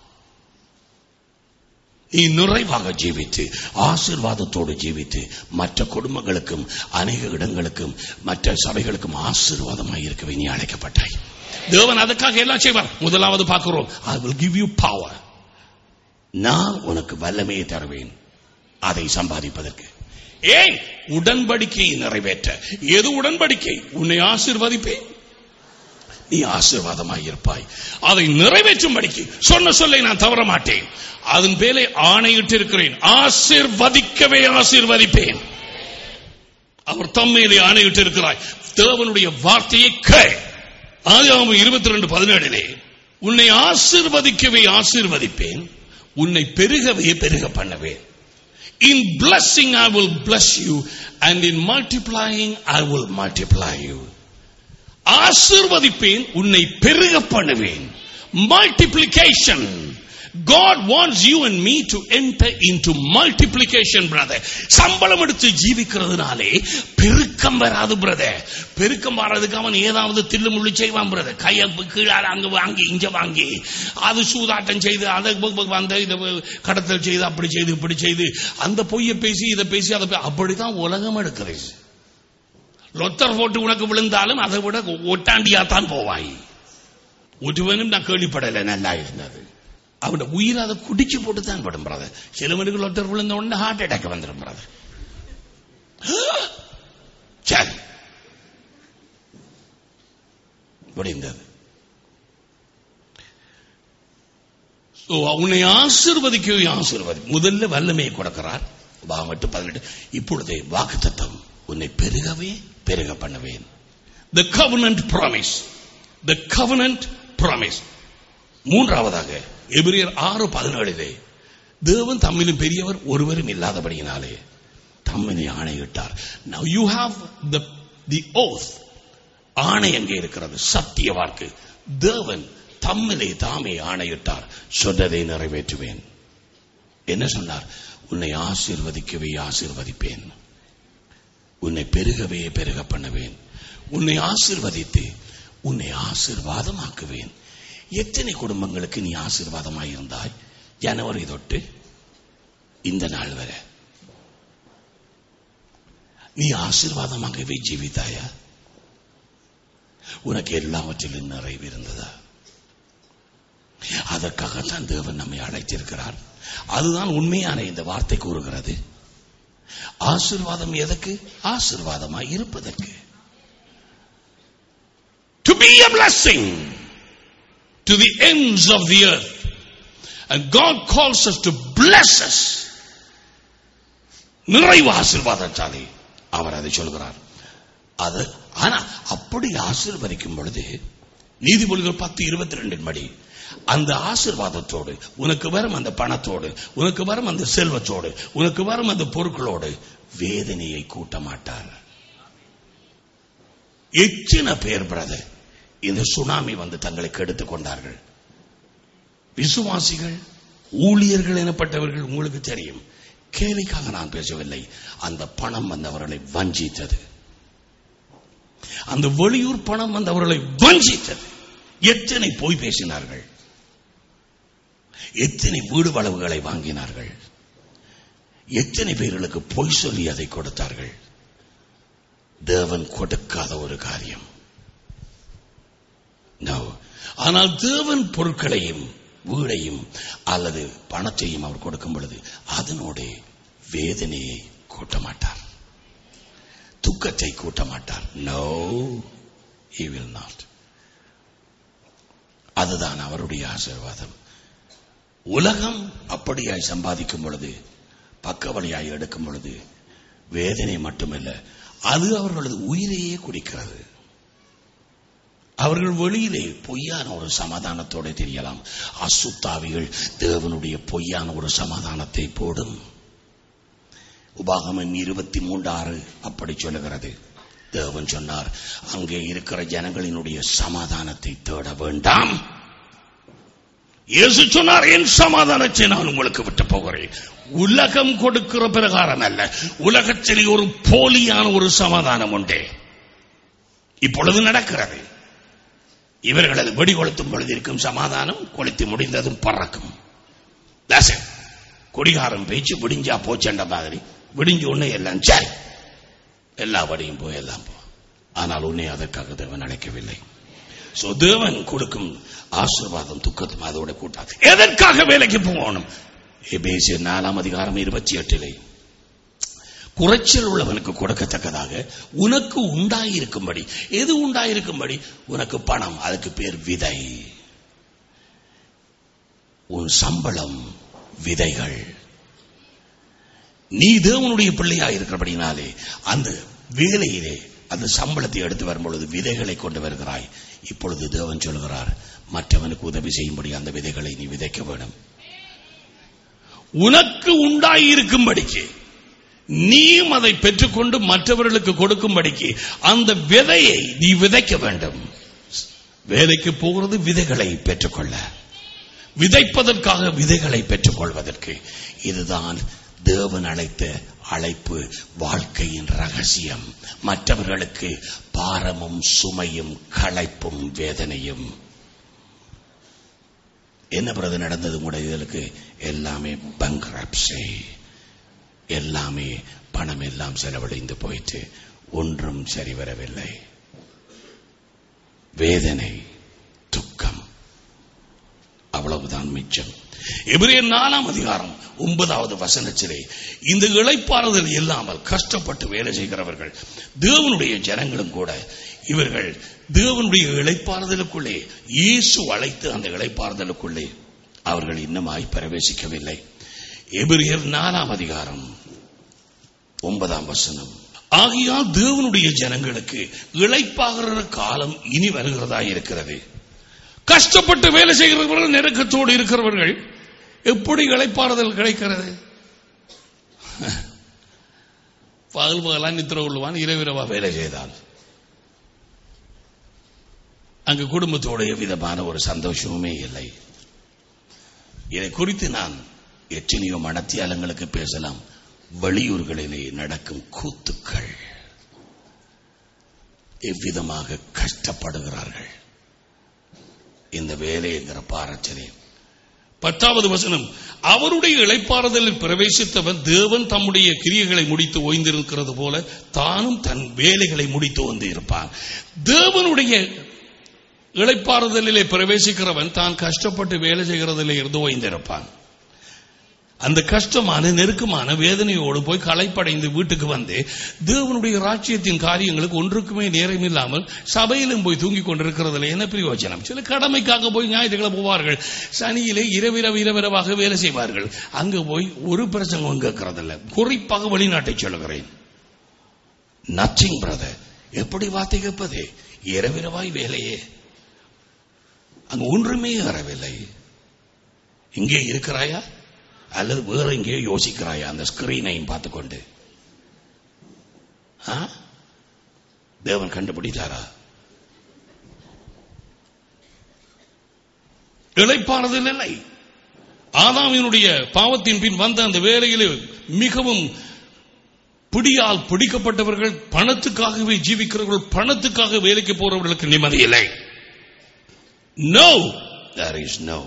நீ நிறைவாக ஜீவித்து ஆசீர்வாதத்தோடு ஜீவித்து மற்ற குடும்பங்களுக்கும் அநேக இடங்களுக்கும் மற்ற சபைகளுக்கும் ஆசீர்வாதமாய் இருக்கவே நீ அழைக்கப்பட்டாய் தேவன் அதுக்காக எல்லாம் செய்வார் முதலாவது பார்க்கிறோம் I will give you power நான் உனக்கு வல்லமையை தருவேன் அதை சம்பாதிப்பதற்கு ஏன் உடன்படிக்கையை நிறைவேற்ற எது உடன்படிக்கை உன்னை ஆசீர்வதிப்பேன் நீ ஆசீர்வாதமாய் இருப்பாய் அதை நிறைவேற்றும்படிக்கு சொன்ன சொல்லை நான் தவற மாட்டேன் அதன் பேரை ஆணையிட்டு இருக்கிறேன் ஆசீர்வதிக்கவே ஆசீர்வதிப்பேன் அவர் தம்மேலே ஆணையிட்டு இருக்கிறாய் தேவனுடைய வார்த்தையை கே ஆதியாகமம் இருபத்தி ரெண்டு பதினேழிலே உன்னை ஆசீர்வதிக்கவே ஆசீர்வதிப்பேன் உன்னை பெருகவே பெருக பண்ணுவேன் In blessing I will bless you and in multiplying I will multiply you. ஆசீர்வதிப்பேன் உன்னை பெருக பண்ணுவேன் multiplication God wants you and me to enter into multiplication brother சம்பளம் எடுத்து ஜீவிக்கிறதுனாலே பெருக்கம் வராது பிரதர் பெருக்கம் வர்றதுக்கு அவன் ஏதாவது தில்லு முள்ளு செய்வான் பிரதர் கையை கீழால அங்க வாங்கி இங்க வாங்கி அது சூதாட்டம் செய்து அதை ப- ப- அந்த இதை கடத்தல் செய்து அப்படி செய்து இப்படி செய்து அந்த பொய்யை பேசி இதை பேசி அதை பே- அப்படிதான் உலகம் எடுக்கிறது லொத்தர் போட்டு உனக்கு விழுந்தாலும் அதை விட ஒட்டாண்டியா தான் போவாய் ஒருவனும் நான் கேள்விப்படலை நல்லா இருந்தது அவனோட உயிர் அதை குடிச்சு போட்டு தான் படும் பிரதர் சிலவனுக்கு லொத்தர் விழுந்த உடனே ஹார்ட் அட்டாக் வந்துடும் பிரதர் சரி முடிந்தது So, உன்னை ஆசீர்வதிக்கவே ஆசீர்வதி முதல்ல வல்லமையை கொடுக்கிறார் வாமட்டு பதினெட்டு இப்பொழுது வாக்குத்தத்தம் உன்னை பெருகவே பெருக பண்ணுவேன் the covenant promise the covenant promise மூன்றாவதாக எபிரியர் ஆறு பதினேழிலே தேவன் தம்மிலும் பெரியவர் ஒருவரும் இல்லாதபடியினாலே தம்மினை ஆணையிட்டார் Now you have the the oath ஆணை அங்கே இருக்கிறது சத்திய வாக்கு தேவன் தம்மிலே தாமே ஆணையிட்டார் சொன்னதை நிறைவேற்றுவேன் என்ன சொன்னார் உன்னை ஆசீர்வதிக்கவே ஆசீர்வதிப்பேன் உன்னை பெருகவே பெருக பண்ணுவேன் உன்னை ஆசீர்வதித்து உன்னை ஆசீர்வாதமாக்குவேன் எத்தனை குடும்பங்களுக்கு நீ ஆசீர்வாதமாயிருந்தாய் ஜனவரி தொட்டு இந்த நாள் வரை நீ ஆசீர்வாதமாகவே ஜீவித்தாயா உனக்கு எல்லாவற்றிலும் நிறைவு இருந்ததா அதற்காகத்தான் தேவன் நம்மை அழைத்திருக்கிறார் அதுதான் உண்மையான இந்த வார்த்தை கூறுகிறது ஆசீர்வாதம் எதற்கு ஆசீர்வாதமாய் இருப்பதற்கு to be a blessing to the ends of the earth and God calls us to bless us நிறைவு ஆசீர்வாதத்தாலே அவர் அதை சொல்கிறார் அது ஆனா அப்படி ஆசீர்வதிக்கும் பொழுது நீதிமொழிகள் பத்து இருபத்தி ரெண்டின் படி அந்த ஆசீர்வாதத்தோடு உனக்கு வரும் அந்த பணத்தோடு உனக்கு வரும் அந்த செல்வத்தோடு உனக்கு வரும் அந்த பொருட்களோடு வேதனையை கூட்ட மாட்டார் எத்தனை பேர் பிரதர் இந்த சுனாமி வந்து தங்களை கெடுத்துக் கொண்டார்கள் விசுவாசிகள் ஊழியர்கள் எனப்பட்டவர்கள் உங்களுக்கு தெரியும் கேலிக்காக நான் பேசவில்லை அந்த பணம் வந்தவர்களை வஞ்சித்தது அந்த வெளியூர் பணம் வந்தவர்களை வஞ்சித்தது எத்தனை போய் பேசினார்கள் எத்தனை வீடு வளவுகளை வாங்கினார்கள் எத்தனை பேர்களுக்கு பொய் சொல்லி அதை கொடுத்தார்கள் தேவன் கொடுக்காத ஒரு காரியம் No. ஆனால் தேவன் பொருட்களையும் வீடையும் அல்லது பணத்தையும் அவர் கொடுக்கும் பொழுது அதனோட வேதனையை கூட்ட மாட்டார் துக்கத்தை கூட்ட மாட்டார் நோ he will not அதுதான் அவருடைய ஆசீர்வாதம் உலகம் அப்படியாய் சம்பாதிக்கும் பொழுது பக்கவழியாய் எடுக்கும் பொழுது வேதனை மட்டுமல்ல அது அவர்களது உயிரையே குடிக்கிறது அவர்கள் வெளியிலே பொய்யான ஒரு சமாதானத்தோட தெரியலாம் அசுத்தாவிகள் தேவனுடைய பொய்யான ஒரு சமாதானத்தை போடும் உபாகமன் இருபத்தி மூன்று ஆறு அப்படி சொல்லுகிறது தேவன் சொன்னார் அங்கே இருக்கிற ஜனங்களினுடைய சமாதானத்தை தேட வேண்டாம் இயேசு சொன்னார் என் சமாதானத்தை நான் உங்களுக்கு விட்டு போகிறேன் உலகம் கொடுக்கிற பிரகாரம் அல்ல உலகத்தில் ஒரு போலியான ஒரு சமாதானம் உண்டே இப்பொழுது நடக்கிறது இவர்களது வெடி கொளுத்தும் பொழுது இருக்கும் சமாதானம் கொளுத்தி முடிந்ததும் பறக்கும் That's it. குடிகாரம் பேச்சு விடிஞ்சா போச்சண்ட மாதிரி விடிஞ்ச உடனே எல்லாம் சரி எல்லா வடியும் போய் எல்லாம் போ ஆனால் உன்னை அதற்காக தேவன் அழைக்கவில்லை சோ தேவன் கொடுக்கும் ஆசீர்வாதம் துக்கத்தும் அதோட கூட்டாது எதற்காக வேலைக்கு போகணும் எபேசியர் நாலாம் அதிகாரம் இருபத்தி எட்டிலே குறைச்சல் உள்ளவனுக்கு கொடுக்கத்தக்கதாக உனக்கு உண்டாயிருக்கும்படி எது உண்டாயிருக்கும்படி உனக்கு பணம் அதுக்கு பேர் விதை உன் சம்பளம் விதைகள் நீ தேவனுடைய பிள்ளையா இருக்கிறபடினாலே அந்த வேலையிலே அந்த சம்பளத்தை எடுத்து வரும் பொழுது விதைகளை கொண்டு வருகிறாய் இப்பொழுது தேவன் சொல்கிறார் மற்றவனுக்கு உதவி செய்யும்படி அந்த விதைகளை நீ விதைக்க வேண்டும் உனக்கு உண்டாயிருக்கும்படிக்கு நீயும் அதை பெற்றுக்கொண்டு மற்றவர்களுக்கு கொடுக்கும்படிக்கு அந்த விதையை நீ விதைக்க வேண்டும் வேலைக்கு போகிறது விதைகளை பெற்றுக்கொள்ள விதைப்பதற்காக விதைகளை பெற்றுக்கொள்வதற்கு இதுதான் தேவன் அழைத்த அழைப்பு வாழ்க்கையின் ரகசியம் மற்றவர்களுக்கு பாரமும் சுமையும் களைப்பும் வேதனையும் என்ன பிரது நடந்தது கூட இதற்கு எல்லாமே பங்க்ரப்சை எல்லாமே பணம் எல்லாம் செலவழிந்து போயிட்டு ஒன்றும் சரி வரவில்லை வேதனை துக்கம் அவ்வளவுதான் மிச்சம் எபிரேயர் நாலாம் அதிகாரம் ஒன்பதாவது வசனத்திலே இந்த இளைப்பாறுதல் இல்லாமல் கஷ்டப்பட்டு வேலை செய்கிறவர்கள் தேவனுடைய ஜனங்களும் கூட இவர்கள் தேவனுடைய இளைப்பாறுதலுக்குள்ளே இயேசு அழைத்து அந்த இளைப்பாறுதலுக்குள்ளே அவர்கள் இன்னமாய் பிரவேசிக்கவில்லை எபிரியர் நாலாம் அதிகாரம் ஒன்பதாம் வசனம் ஆகையால் தேவனுடைய ஜனங்களுக்கு இளைப்பாகிற காலம் இனி வருகிறதா இருக்கிறது கஷ்டப்பட்டு வேலை செய்கிறவர்கள் நெருக்கத்தோடு இருக்கிறவர்கள் எப்படி இளைப்பாறுதல் கிடைக்கிறது பகல் பகலா நித்திர கொள்ளுவான் இரவிரவா வேலை செய்தால் அங்கு குடும்பத்தோட விதமான ஒரு சந்தோஷமுமே இல்லை இதை குறித்து நான் எத்தனையோ மனத்தியாலங்களுக்கு பேசலாம் வெளியூர்களிலே நடக்கும் கூத்துக்கள் எவ்விதமாக கஷ்டப்படுகிறார்கள் இந்த வேலைங்கிற பாரச்சலே பத்தாவது வசனம் அவருடைய இளைப்பாறுதலில் பிரவேசித்தவன் தேவன் தம்முடைய கிரியைகளை முடித்து ஓய்ந்திருக்கிறது போல தானும் தன் வேலைகளை முடித்து வந்து இருப்பான் தேவனுடைய இளைப்பாறுதலிலே பிரவேசிக்கிறவன் தான் கஷ்டப்பட்டு வேலை செய்கிறதிலே இருந்து ஓய்ந்திருப்பான் அந்த கஷ்டமான நெருக்கமான வேதனையோடு போய் களைப்படைந்து வீட்டுக்கு வந்து தேவனுடைய ராஜ்யத்தின் காரியங்களுக்கு ஒன்றுக்குமே நேரம் இல்லாமல் சபையிலும் போய் தூங்கிக் கொண்டிருக்கிறதுல என்ன பிரயோஜனம் சில கடமைக்காக போய் ஞாயிற்றுக்கிழமை போவார்கள் சனியிலே இரவிரவு இரவிரவாக வேலை செய்வார்கள் அங்க போய் ஒரு பிரசங்கம் கேட்கறதில்ல குறிப்பாக வெளிநாட்டை சொல்லுகிறேன் நத்திங் பிரதர் எப்படி வார்த்தை கேட்பது இரவிரவாய் வேலையே அங்கு ஒன்றுமே வரவில்லை இங்கே இருக்கிறாயா அல்லது வேற எங்கேயோ யோசிக்கிறாயா அந்த ஸ்கிரீனையும் பார்த்துக்கொண்டு ஆ? தேவன் கண்டுபிடித்தாரா இழைப்பானதில் இல்லை ஆதாமினுடைய பாவத்தின் பின் வந்த அந்த வேலையிலே மிகவும் பிடியால் பிடிக்கப்பட்டவர்கள் பணத்துக்காகவே ஜீவிக்கிறவர்கள் பணத்துக்காக வேலைக்கு போறவர்களுக்கு நிம்மதி இல்லை நோ தேர் இஸ் நோ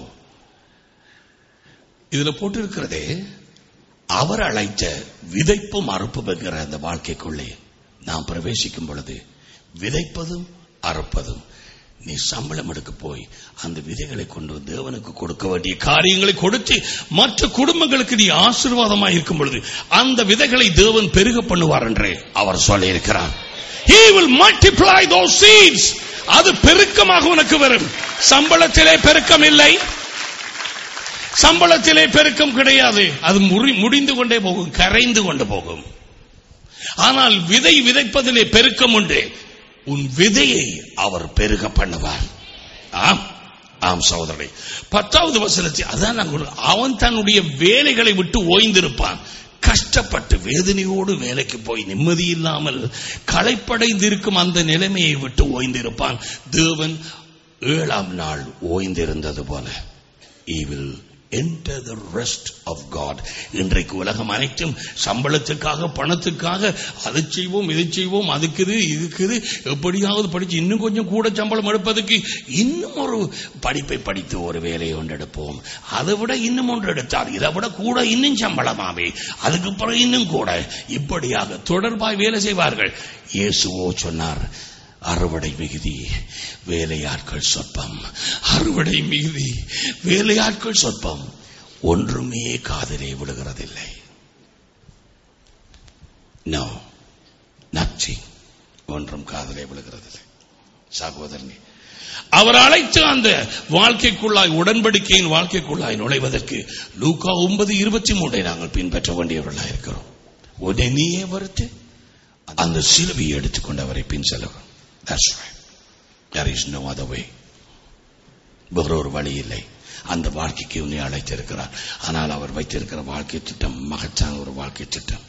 இதுல போட்டிருக்கிறதே அவர் அழைத்த விதைப்பும் அறுப்பும் என்கிற அந்த வாழ்க்கைக்குள்ளே நாம் பிரவேசிக்கும் பொழுது விதைப்பதும் அறுப்பதும் நீ சம்பளம் எடுக்க போய் அந்த விதைகளை கொண்டு தேவனுக்கு கொடுக்க வேண்டிய காரியங்களை கொடுத்து மற்ற குடும்பங்களுக்கு நீ ஆசீர்வாதமாக இருக்கும் பொழுது அந்த விதைகளை தேவன் பெருக பண்ணுவார் என்று அவர் சொல்லியிருக்கிறார் He will multiply those seeds. அது பெருக்கமாக உனக்கு வரும் சம்பளத்திலே பெருக்கம் இல்லை சம்பளத்திலே பெருக்கம் கிடையாது அது முறி- முடிந்து கொண்டே போகும் கரைந்து கொண்டு போகும் ஆனால் விதை விதைப்பதிலே பெருக்கம் உண்டு உன் விதையை அவர் பெருக பண்ணுவார் ஆம் ஆம் சகோதரரை பத்தாவது வசனத்தில் அதான் நான் சொல்றேன். அவன் தன்னுடைய வேலைகளை விட்டு ஓய்ந்திருப்பான் கஷ்டப்பட்டு வேதனையோடு வேலைக்கு போய் நிம்மதி இல்லாமல் களைப்படைந்திருக்கும் அந்த நிலைமையை விட்டு ஓய்ந்திருப்பான் தேவன் ஏழாம் நாள் ஓய்ந்திருந்தது போல he will enter the rest of God இன்றைக்கு உலகம் அனைத்தும் சம்பளத்துக்காக பணத்துக்காக அதை செய்வோம் இதை செய்வோம் அதுக்குது இதுக்குது எப்படியாவது படிச்சு இன்னும் கொஞ்சம் கூட சம்பளம் எடுப்பதற்கு இன்னும் ஒரு படிப்பை படித்து ஒரு வேலையை ஒன்று எடுப்போம் அதை விட இன்னும் ஒன்று எடுத்தார் இதை விட கூட இன்னும் சம்பளமாவே அதுக்கு பிறகு இன்னும் கூட இப்படியாக தொடர்பாய் வேலை செய்வார்கள் இயேசுவோ சொன்னார் அறுவடை மிகுதி வேலையாட்கள் சொற்பம் அறுவடை மிகுதி வேலையாட்கள் சொற்பம் ஒன்றுமே காதலே விடுகிறதில்லை நோ நத்திங் ஒன்றும் காதலே விழுகிறதில்லை சகோதரனே அவர் அழைத்த அந்த வாழ்க்கைக்குள்ளாய் உடன்படிக்கையின் வாழ்க்கைக்குள்ளாய் நுழைவதற்கு லூக்கா ஒன்பது இருபத்தி மூன்றை நாங்கள் பின்பற்ற வேண்டியவர்களாக இருக்கிறோம் உடனே நீயே வருத்து அந்த சிலுவையை எடுத்துக்கொண்டு அவரை பின் செல்லவும் That's right. There is no other way. வேறொரு வழி இல்லை அந்த வாழ்க்கைக்கு உன்னை அழைத்திருக்கிறார் ஆனால் அவர் வைத்திருக்கிற வாழ்க்கை திட்டம் மகச்சான ஒரு வாழ்க்கை திட்டம்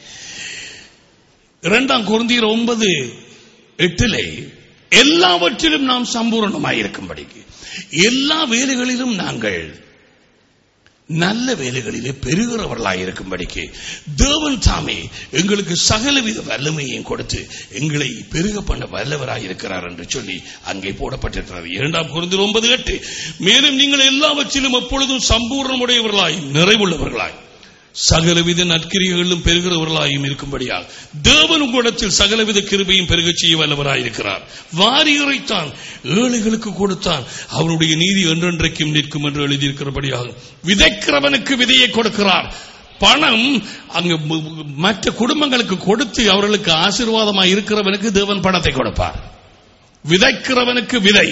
இரண்டாம் குருந்தியர் ஒன்பது எட்டிலே எல்லாவற்றிலும் நாம் சம்பூர்ணமாய் இருக்கும்படிக்கு எல்லா வேலைகளிலும் நாங்கள் நல்ல வேலைகளிலே பெருகிறவர்களாய் இருக்கும்படிக்கு தேவன் தாமே எங்களுக்கு சகலவித வல்லமையையும் கொடுத்து எங்களை பெருக பண்ண வல்லவராய் இருக்கிறார் என்று சொல்லி அங்கே போடப்பட்டிருக்கிறது இரண்டாம் குருந்தில் ஒன்பது எட்டு மேலும் நீங்கள் எல்லாவற்றிலும் எப்பொழுதும் சம்பூர்ணமுடையவர்களாய் நிறைவுள்ளவர்களாய் சகலவித நற்கிரியர்களும் பெருகிறவர்களாயும் இருக்கும்படியால் தேவன் உங்களிடத்தில் சகலவித கிருபையும் பெருகச் செய்ய வல்லவராய் இருக்கிறார் வாரியரைத்தான் ஏழைகளுக்கு கொடுத்தான் அவருடைய நீதி என்றென்றைக்கும் நிற்கும் என்று எழுதியிருக்கிறபடியாக விதைக்கிறவனுக்கு விதையை கொடுக்கிறார் பணம் அங்கு ம- மற்ற குடும்பங்களுக்கு கொடுத்து அவர்களுக்கு ஆசீர்வாதமாய் இருக்கிறவனுக்கு தேவன் பணத்தை கொடுப்பார் விதைக்கிறவனுக்கு விதை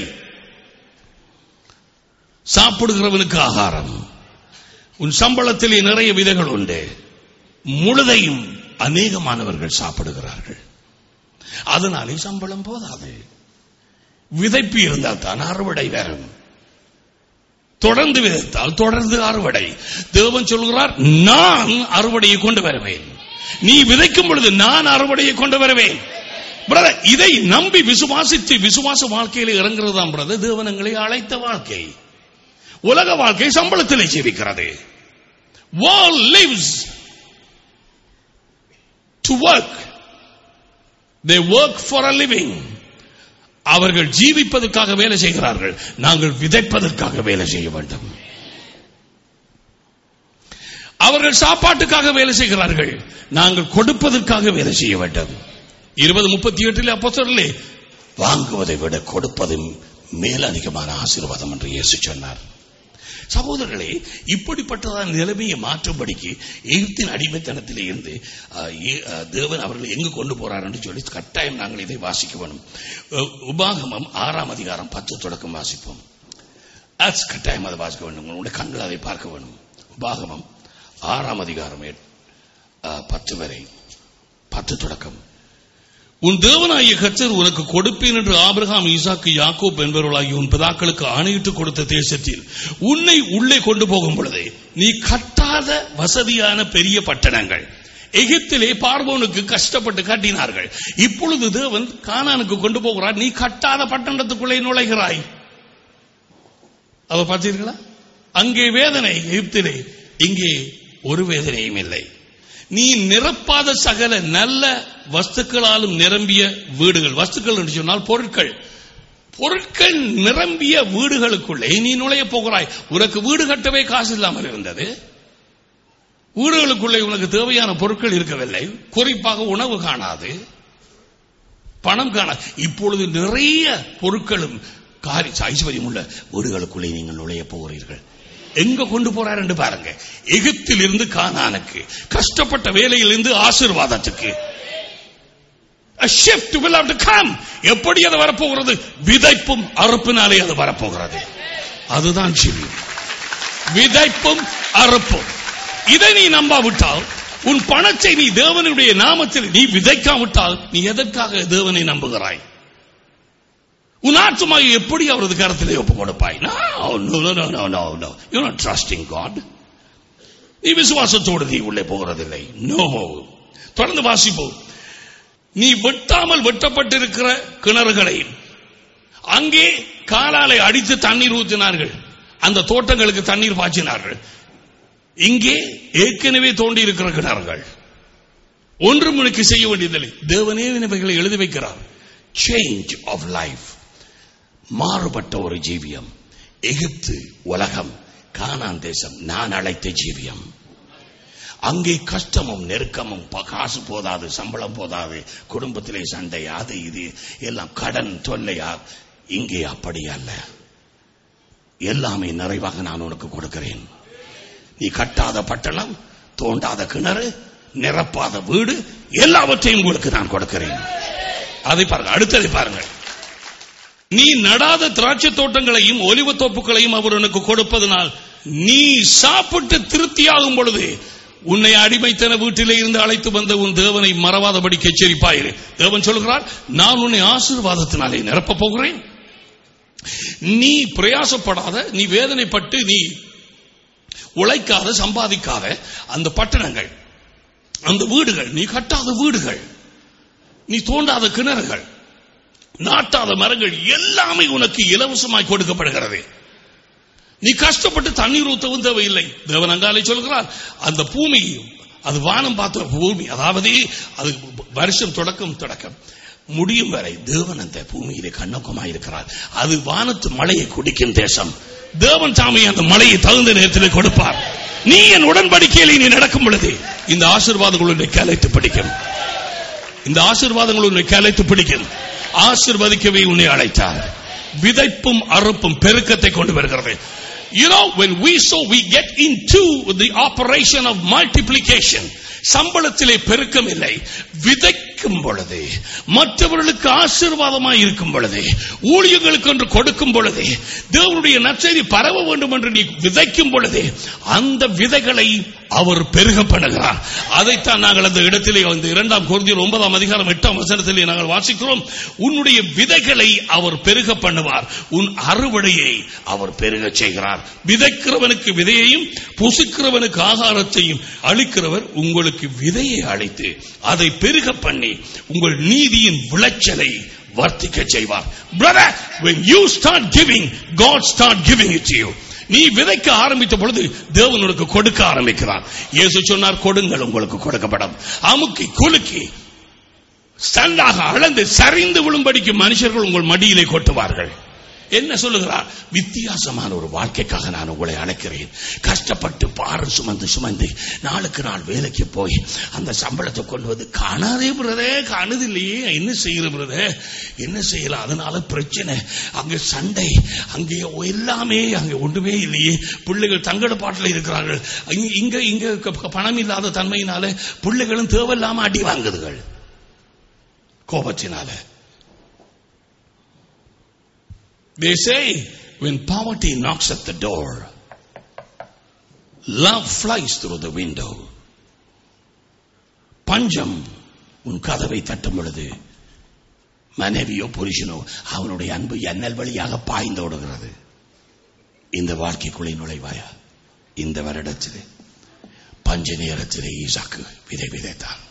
சாப்பிடுகிறவனுக்கு ஆகாரம் உன் சம்பளத்திலே நிறைய விதைகள் உண்டு முழுதையும் அநேகமானவர்கள் சாப்பிடுகிறார்கள் அதனாலே சம்பளம் போதாது விதைப்பு இருந்தால் தான் அறுவடை வரும் தொடர்ந்து விதைத்தால் தொடர்ந்து அறுவடை தேவன் சொல்கிறார் நான் அறுவடையை கொண்டு வருவேன் நீ விதைக்கும் பொழுது நான் அறுவடையை கொண்டு வருவேன் பிரதர் இதை நம்பி விசுவாசித்து விசுவாச வாழ்க்கையில் இறங்குறது தான் பிரதர் தேவனங்களை அழைத்த வாழ்க்கை உலக வாழ்க்கை சம்பளத்திலே ஜீவிக்கிறது world lives to work they work for a living அவர்கள் ஜீவிப்பதற்காக வேலை செய்கிறார்கள் நாங்கள் விதைப்பதற்காக வேலை செய்ய வேண்டும் அவர்கள் சாப்பாட்டுக்காக வேலை செய்கிறார்கள் நாங்கள் கொடுப்பதற்காக வேலை செய்ய வேண்டும் இருபது முப்பத்தி எட்டில் அப்போ சொல்லலே வாங்குவதை விட கொடுப்பது மேலதிகமான ஆசீர்வாதம் என்று இயேசு சொன்னார் சகோதரர்களே இப்படிப்பட்டதான நிலைமையை மாற்றும்படிக்கு எகிப்தின் அடிமைத்தனத்திலே இருந்து அஹ், ஏ- அஹ், தேவன் அவர்கள் எங்கு கொண்டு போறார் என்று சொல்லி கட்டாயம் நாங்கள் இதை வாசிக்க வேணும் அஹ், உபாகமம் ஆறாம் அதிகாரம் பத்து தொடக்கம் வாசிப்போம் அது கட்டாயம் அதை வாசிக்க வேண்டும் உங்களுடைய கண்கள் அதை பார்க்க வேண்டும் உபாகமம் ஆறாம் அதிகாரம் எட்- அஹ், பத்து வரை பத்து தொடக்கம் உன் தேவனாகிய கர்த்தர் உனக்கு கொடுப்பேன் என்று ஆபிரகாம் ஈசாக்கு யாக்கோப் என்பவர்களாகிய உன் பிதாக்களுக்கு ஆணையிட்டு கொடுத்த தேசத்தில் உன்னை உள்ளே கொண்டு போகும் பொழுது நீ கட்டாத வசதியான பெரிய பட்டணங்கள் எகிப்திலே பார்வோனுக்கு கஷ்டப்பட்டு கட்டினார்கள் இப்பொழுது தேவன் கானானுக்கு கொண்டு போகிறார் நீ கட்டாத பட்டணத்துக்குள்ளே நுழைகிறாய் அதை பார்த்தீர்களா அங்கே வேதனை எகிப்திலே இங்கே ஒரு வேதனையும் இல்லை நீ நிரப்பாத சகல நல்ல வஸ்துக்களாலும் நிரம்பிய வீடுகள் வஸ்துக்கள் என்று சொன்னால் பொருட்கள் பொருட்கள் நிரம்பிய வீடுகளுக்குள்ளே நீ நுழைய போகிறாய் உனக்கு வீடு கட்டவே காசு இல்லாமல் இருந்தது வீடுகளுக்குள்ளே உனக்கு தேவையான பொருட்கள் இருக்கவில்லை குறிப்பாக உணவு காணாது பணம் காணாது இப்பொழுது நிறைய பொருட்களும் காரி ஐஸ்வர்யம் உள்ள வீடுகளுக்குள்ளே நீங்கள் நுழைய போகிறீர்கள் எங்க கொண்டு போறார் என்று பாருங்க எகிப்தில் இருந்து கானானுக்கு கஷ்டப்பட்ட வேலையிலிருந்து ஆசீர்வாதத்துக்கு A shift will have to come. எப்படி அது வரப்போகிறது விதைப்பும் அறுப்பினாலே அது வரப்போகிறது அதுதான் ஜீவியம் விதைப்பும் அறுப்பும் இதை நீ நம்பாவிட்டால் உன் பணத்தை நீ தேவனுடைய நாமத்தில் நீ விதைக்காவிட்டால் நீ எதற்காக தேவனை நம்புகிறாய் உன் ஆத்மாவை எப்படி அவரது கருத்திலே ஒப்பு கொடுப்பாய் No, no, no, no, no, no, no. You're not trusting God. நீ விசுவாசத்தோடு நீ உள்ளே போகிறதில்லை நோ தொடர்ந்து வாசிப்போம் நீ வெட்டாமல் வெட்டப்பட்டிருக்கிற கிணறுகளை அங்கே காலாலை அடித்து தண்ணீர் ஊற்றினார்கள் அந்த தோட்டங்களுக்கு தண்ணீர் பாய்ச்சினார்கள் இங்கே ஏற்கனவே தோண்டி இருக்கிற கிணறுகள் ஒன்றும் உனக்கு செய்ய வேண்டியதில்லை தேவனே இவைகளை எழுதி வைக்கிறார் சேஞ்ச் ஆஃப் லைஃப் மாறுபட்ட ஒரு ஜீவியம் எகிப்து உலகம் கானான் தேசம் நான் அழைத்த ஜீவியம் அங்கே கஷ்டமும் நெருக்கமும் ப- காசு போதாது சம்பளம் போதாது குடும்பத்திலே சண்டை அது இது எல்லாம் கடன் தொல்லையா இங்கே அப்படி அல்ல எல்லாமே நிறைவாக நான் உனக்கு கொடுக்கிறேன் நீ கட்டாத பட்டணம் தோண்டாத கிணறு நிரப்பாத வீடு எல்லாவற்றையும் உங்களுக்கு நான் கொடுக்கிறேன் அதை பாருங்க அடுத்ததை பாருங்கள் நீ நடாத திராட்சை தோட்டங்களையும் ஒலிவ தோப்புகளையும் அவர் உனக்கு கொடுப்பதனால் நீ சாப்பிட்டு திருப்தியாகும் பொழுது உன்னை அடிமைத்தன வீட்டிலே இருந்து அழைத்து வந்த உன் தேவனை மறவாதபடி எச்சரிப்பாயிரு தேவன் சொல்கிறார் நான் உன்னை ஆசீர்வாதத்தினாலே நிரப்பப் போகிறேன் நீ பிரயாசப்படாத நீ வேதனைப்பட்டு நீ உழைக்காத சம்பாதிக்காத அந்த பட்டணங்கள் அந்த வீடுகள் நீ கட்டாத வீடுகள் நீ தோண்டாத கிணறுகள் நாட்டாத மரங்கள் எல்லாமே உனக்கு இலவசமாய் கொடுக்கப்படுகிறது நீ கஷ்டப்பட்டு தண்ணீர் ஊற்றவும் தேவையில்லை தேவன் அங்காலே சொல்கிறார் அந்த பூமி அது வானம் பார்த்த பூமி அதாவது அது வருஷம் தொடக்கம் தொடக்கம் முடியும் வரை தேவன் அந்த பூமியிலே கண்ணோக்கமாய் இருக்கிறார் அது வானத்து மழையை குடிக்கும் தேசம் தேவன் தாமே அந்த மழையை தகுந்த நேரத்தில் கொடுப்பார் நீ என் உடன்படிக்கையில் நீ நடக்கும் பொழுது இந்த ஆசீர்வாதங்கள் உன்னை கலைத்து பிடிக்கும் இந்த ஆசீர்வாதங்கள் உன்னை கலைத்து பிடிக்கும் ஆசீர்வதிக்கவே உன்னை அழைத்தார் விதைப்பும் அறுப்பும் பெருக்கத்தை கொண்டு வருகிறது You know, when we sow, we get into the operation of multiplication. சம்பளத்திலே பெருக்கம் இல்லை விதைக்கும் பொழுது மற்றவர்களுக்கு ஆசீர்வாதமாய் இருக்கும் பொழுது ஊழியர்களுக்கு என்று கொடுக்கும் பொழுது தேவனுடைய நற்செய்தி பரவ வேண்டும் என்று நீ விதைக்கும் பொழுது அந்த விதைகளை அவர் பெருக பண்ணுகிறார் அதைத்தான் நாங்கள் அந்த இடத்திலே அந்த இரண்டாம் குருந்தியர் ஒன்பதாம் அதிகாரம் எட்டாம் வசனத்திலே நாங்கள் வாசிக்கிறோம் உன்னுடைய விதைகளை அவர் பெருக பண்ணுவார் உன் அறுவடையை அவர் பெருக செய்கிறார் விதைக்கிறவனுக்கு விதையையும் புசிக்கிறவனுக்கு ஆகாரத்தையும் அளிக்கிறவர் உங்களுக்கு விதையை அளித்து அதை பெருக பண்ணி உங்கள் நீதியின் விளைச்சலை வர்த்திக்க செய்வார் brother when you start giving god start giving it to you நீ விதைக்க ஆரம்பித்த பொழுது தேவன் உனக்கு கொடுக்க ஆரம்பிக்கிறார் இயேசு சொன்னார் கொடுங்கள் உங்களுக்கு கொடுக்கப்படும் அமுக்கி குலுக்கி ஸ்டாண்டாக அளந்து சரிந்து விழும்படிக்கு மனுஷர்கள் உங்கள் மடியிலே கொட்டுவார்கள் என்ன சொல்லுகிறார் வித்தியாசமான ஒரு வாழ்க்கைக்காக நான் உங்களை அழைக்கிறேன் கஷ்டப்பட்டு பாரு சுமந்து சுமந்து நாளுக்கு நாள் வேலைக்கு போய் அந்த சம்பளத்தை கொண்டு வந்து காணாதே பிரதே காணுது இல்லையே என்ன செய்யற பிரதே என்ன செய்யலாம் அதனால பிரச்சனை அங்க சண்டை அங்கே எல்லாமே அங்க ஒன்றுமே இல்லையே பிள்ளைகள் தங்கட பாட்டில் இருக்கிறார்கள் இங்க- இங்க இங்க க- பணம் இல்லாத தன்மையினால பிள்ளைகளும் தேவையில்லாம அடி வாங்குதுகள் கோபத்தினால They say when poverty knocks at the door, love flies through the window. பஞ்சம் உன் கதவை தட்டும் பொழுது மனைவியோ புருஷனோ அவனுடைய அன்பு எண்ணல் வழியாக பாய்ந்தோடுகிறது இந்த வாழ்க்கைக்குள்ளே நுழைவாயா இந்த வருடத்திலே பஞ்ச நேரத்திலே ஈசாக்கு விதை விதைத்தான்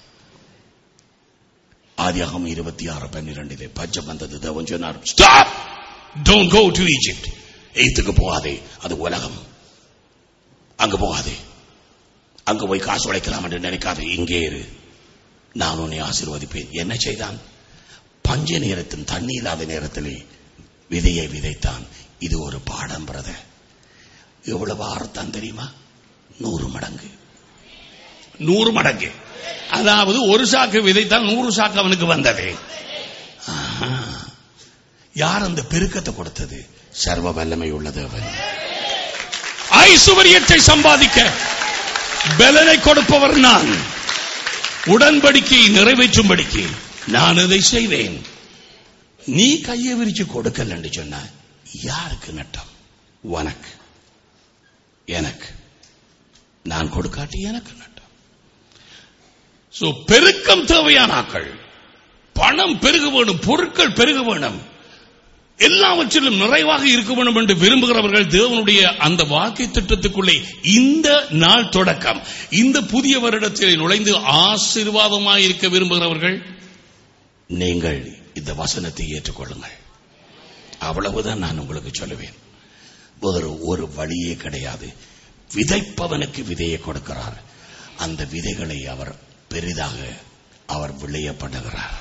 ஆதியாகம் இருபத்தி ஆறு பன்னிரெண்டிலே பஞ்சம் வந்தது தேவன் சொன்னார் stop don't go to Egypt எய்த்துக்கு போகாதே அது உலகம் அங்க போகாதே அங்க போய் காசு உழைக்கலாம் என்று நினைக்காதே இங்கே இரு நான் உன்னை ஆசீர்வதிப்பேன் என்ன செய்தான் பஞ்ச நேரத்தின் தண்ணி இல்லாத நேரத்திலே விதையை விதைத்தான் இது ஒரு பாடம் பிரதர் எவ்வளவு அர்த்தம் தெரியுமா நூறு மடங்கு நூறு மடங்கு அதாவது ஒரு சாக்கு விதைத்தால் நூறு சாக்கு அவனுக்கு வந்தது ஆஹா. யார் அந்த பெருக்கத்தை கொடுத்தது சர்வ வல்லமை உள்ளது அவன் ஐசுவரியத்தை சம்பாதிக்க பலனை கொடுப்பவர் நான் உடன்படிக்கையை நிறைவேற்றும்படிக்கு நான் அதை செய்வேன் நீ கையை விரிச்சு கொடுக்கல என்று சொன்ன யாருக்கு நட்டம் உனக்கு எனக்கு நான் கொடுக்காட்டி எனக்கு நட்டம் சோ பெருக்கம் தேவையான ஆக்கள் பணம் பெருக வேணும் பொருட்கள் பெருக வேணும் எல்லாவற்றிலும் நிறைவாக இருக்க வேண்டும் என்று விரும்புகிறவர்கள் தேவனுடைய அந்த வாழ்க்கை திட்டத்துக்குள்ளே இந்த நாள் தொடக்கம் இந்த புதிய வருடத்தில் நுழைந்து ஆசீர்வாதமாக இருக்க விரும்புகிறவர்கள் நீங்கள் இந்த வசனத்தை ஏற்றுக்கொள்ளுங்கள் அவ்வளவுதான் நான் உங்களுக்கு சொல்லுவேன் வேறு ஒரு வழியே கிடையாது விதைப்பவனுக்கு விதையை கொடுக்கிறார் அந்த விதைகளை அவர் பெரிதாக அவர் விளைய பண்ணுகிறார்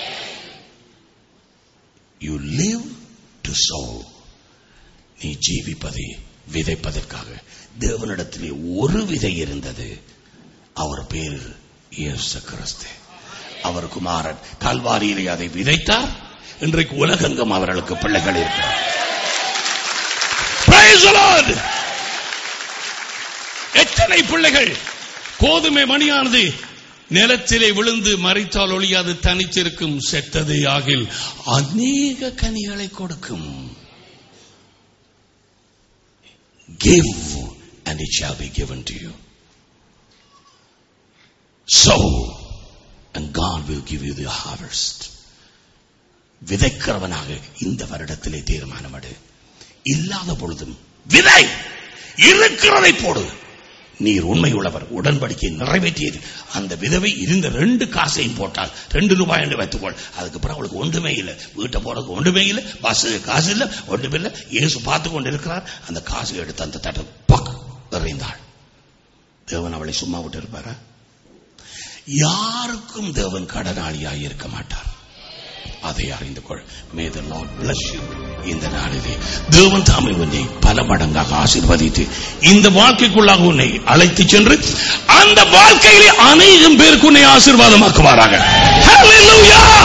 யூ லிவ் டு sow நீ ஜீவிப்பதை விதைப்பதற்காக தேவனிடத்திலே ஒரு விதை இருந்தது அவர் பேர் இயேசு கிறிஸ்து அவர் குமாரன் கல்வாரியிலே அதை விதைத்தார் இன்றைக்கு உலகெங்கும் அவர்களுக்கு பிள்ளைகள் இருக்கிறார் Praise the Lord! எத்தனை பிள்ளைகள் கோதுமை மணியானது நிலத்திலே விழுந்து மறைத்தால் ஒழியாது தனித்திருக்கும் செத்தது ஆகில் அநேக கனிகளை கொடுக்கும் give and it shall be given to you sow and God will give you the harvest விதைக்கிறவனாக இந்த வருடத்திலே தீர்மானம் எடு இல்லாத பொழுதும் விதை இருக்கிறதை போடு நீர் உண்மையுள்ளவர் உடன்படிக்கை நிறைவேற்றியது அந்த விதவை இருந்த ரெண்டு காசையும் போட்டால் ரெண்டு ரூபாய் என்று வைத்துக்கொள் அதுக்கப்புறம் அவளுக்கு ஒன்றுமே இல்லை வீட்டை போறதுக்கு ஒன்றுமே இல்லை பஸ் காசு இல்லை ஒன்றுமே இல்லை இயேசு பார்த்து கொண்டு இருக்கிறார் அந்த காசை எடுத்து அந்த தட்டை பக் எறிந்தாள் தேவன் அவளை சும்மா விட்டு இருப்பாரா யாருக்கும் தேவன் கடனாளியாய் இருக்க மாட்டார் அதை அறிந்து கொள் may the lord bless you இந்த நாளிலே தேவன் தாமே உன்னை பல மடங்காக ஆசீர்வதித்து இந்த வாழ்க்கைக்குள்ளாக உன்னை அழைத்து சென்று அந்த வாழ்க்கையிலே அநேகம் பேருக்கு உன்னை ஆசீர்வாதமாக்குவாராக Hallelujah!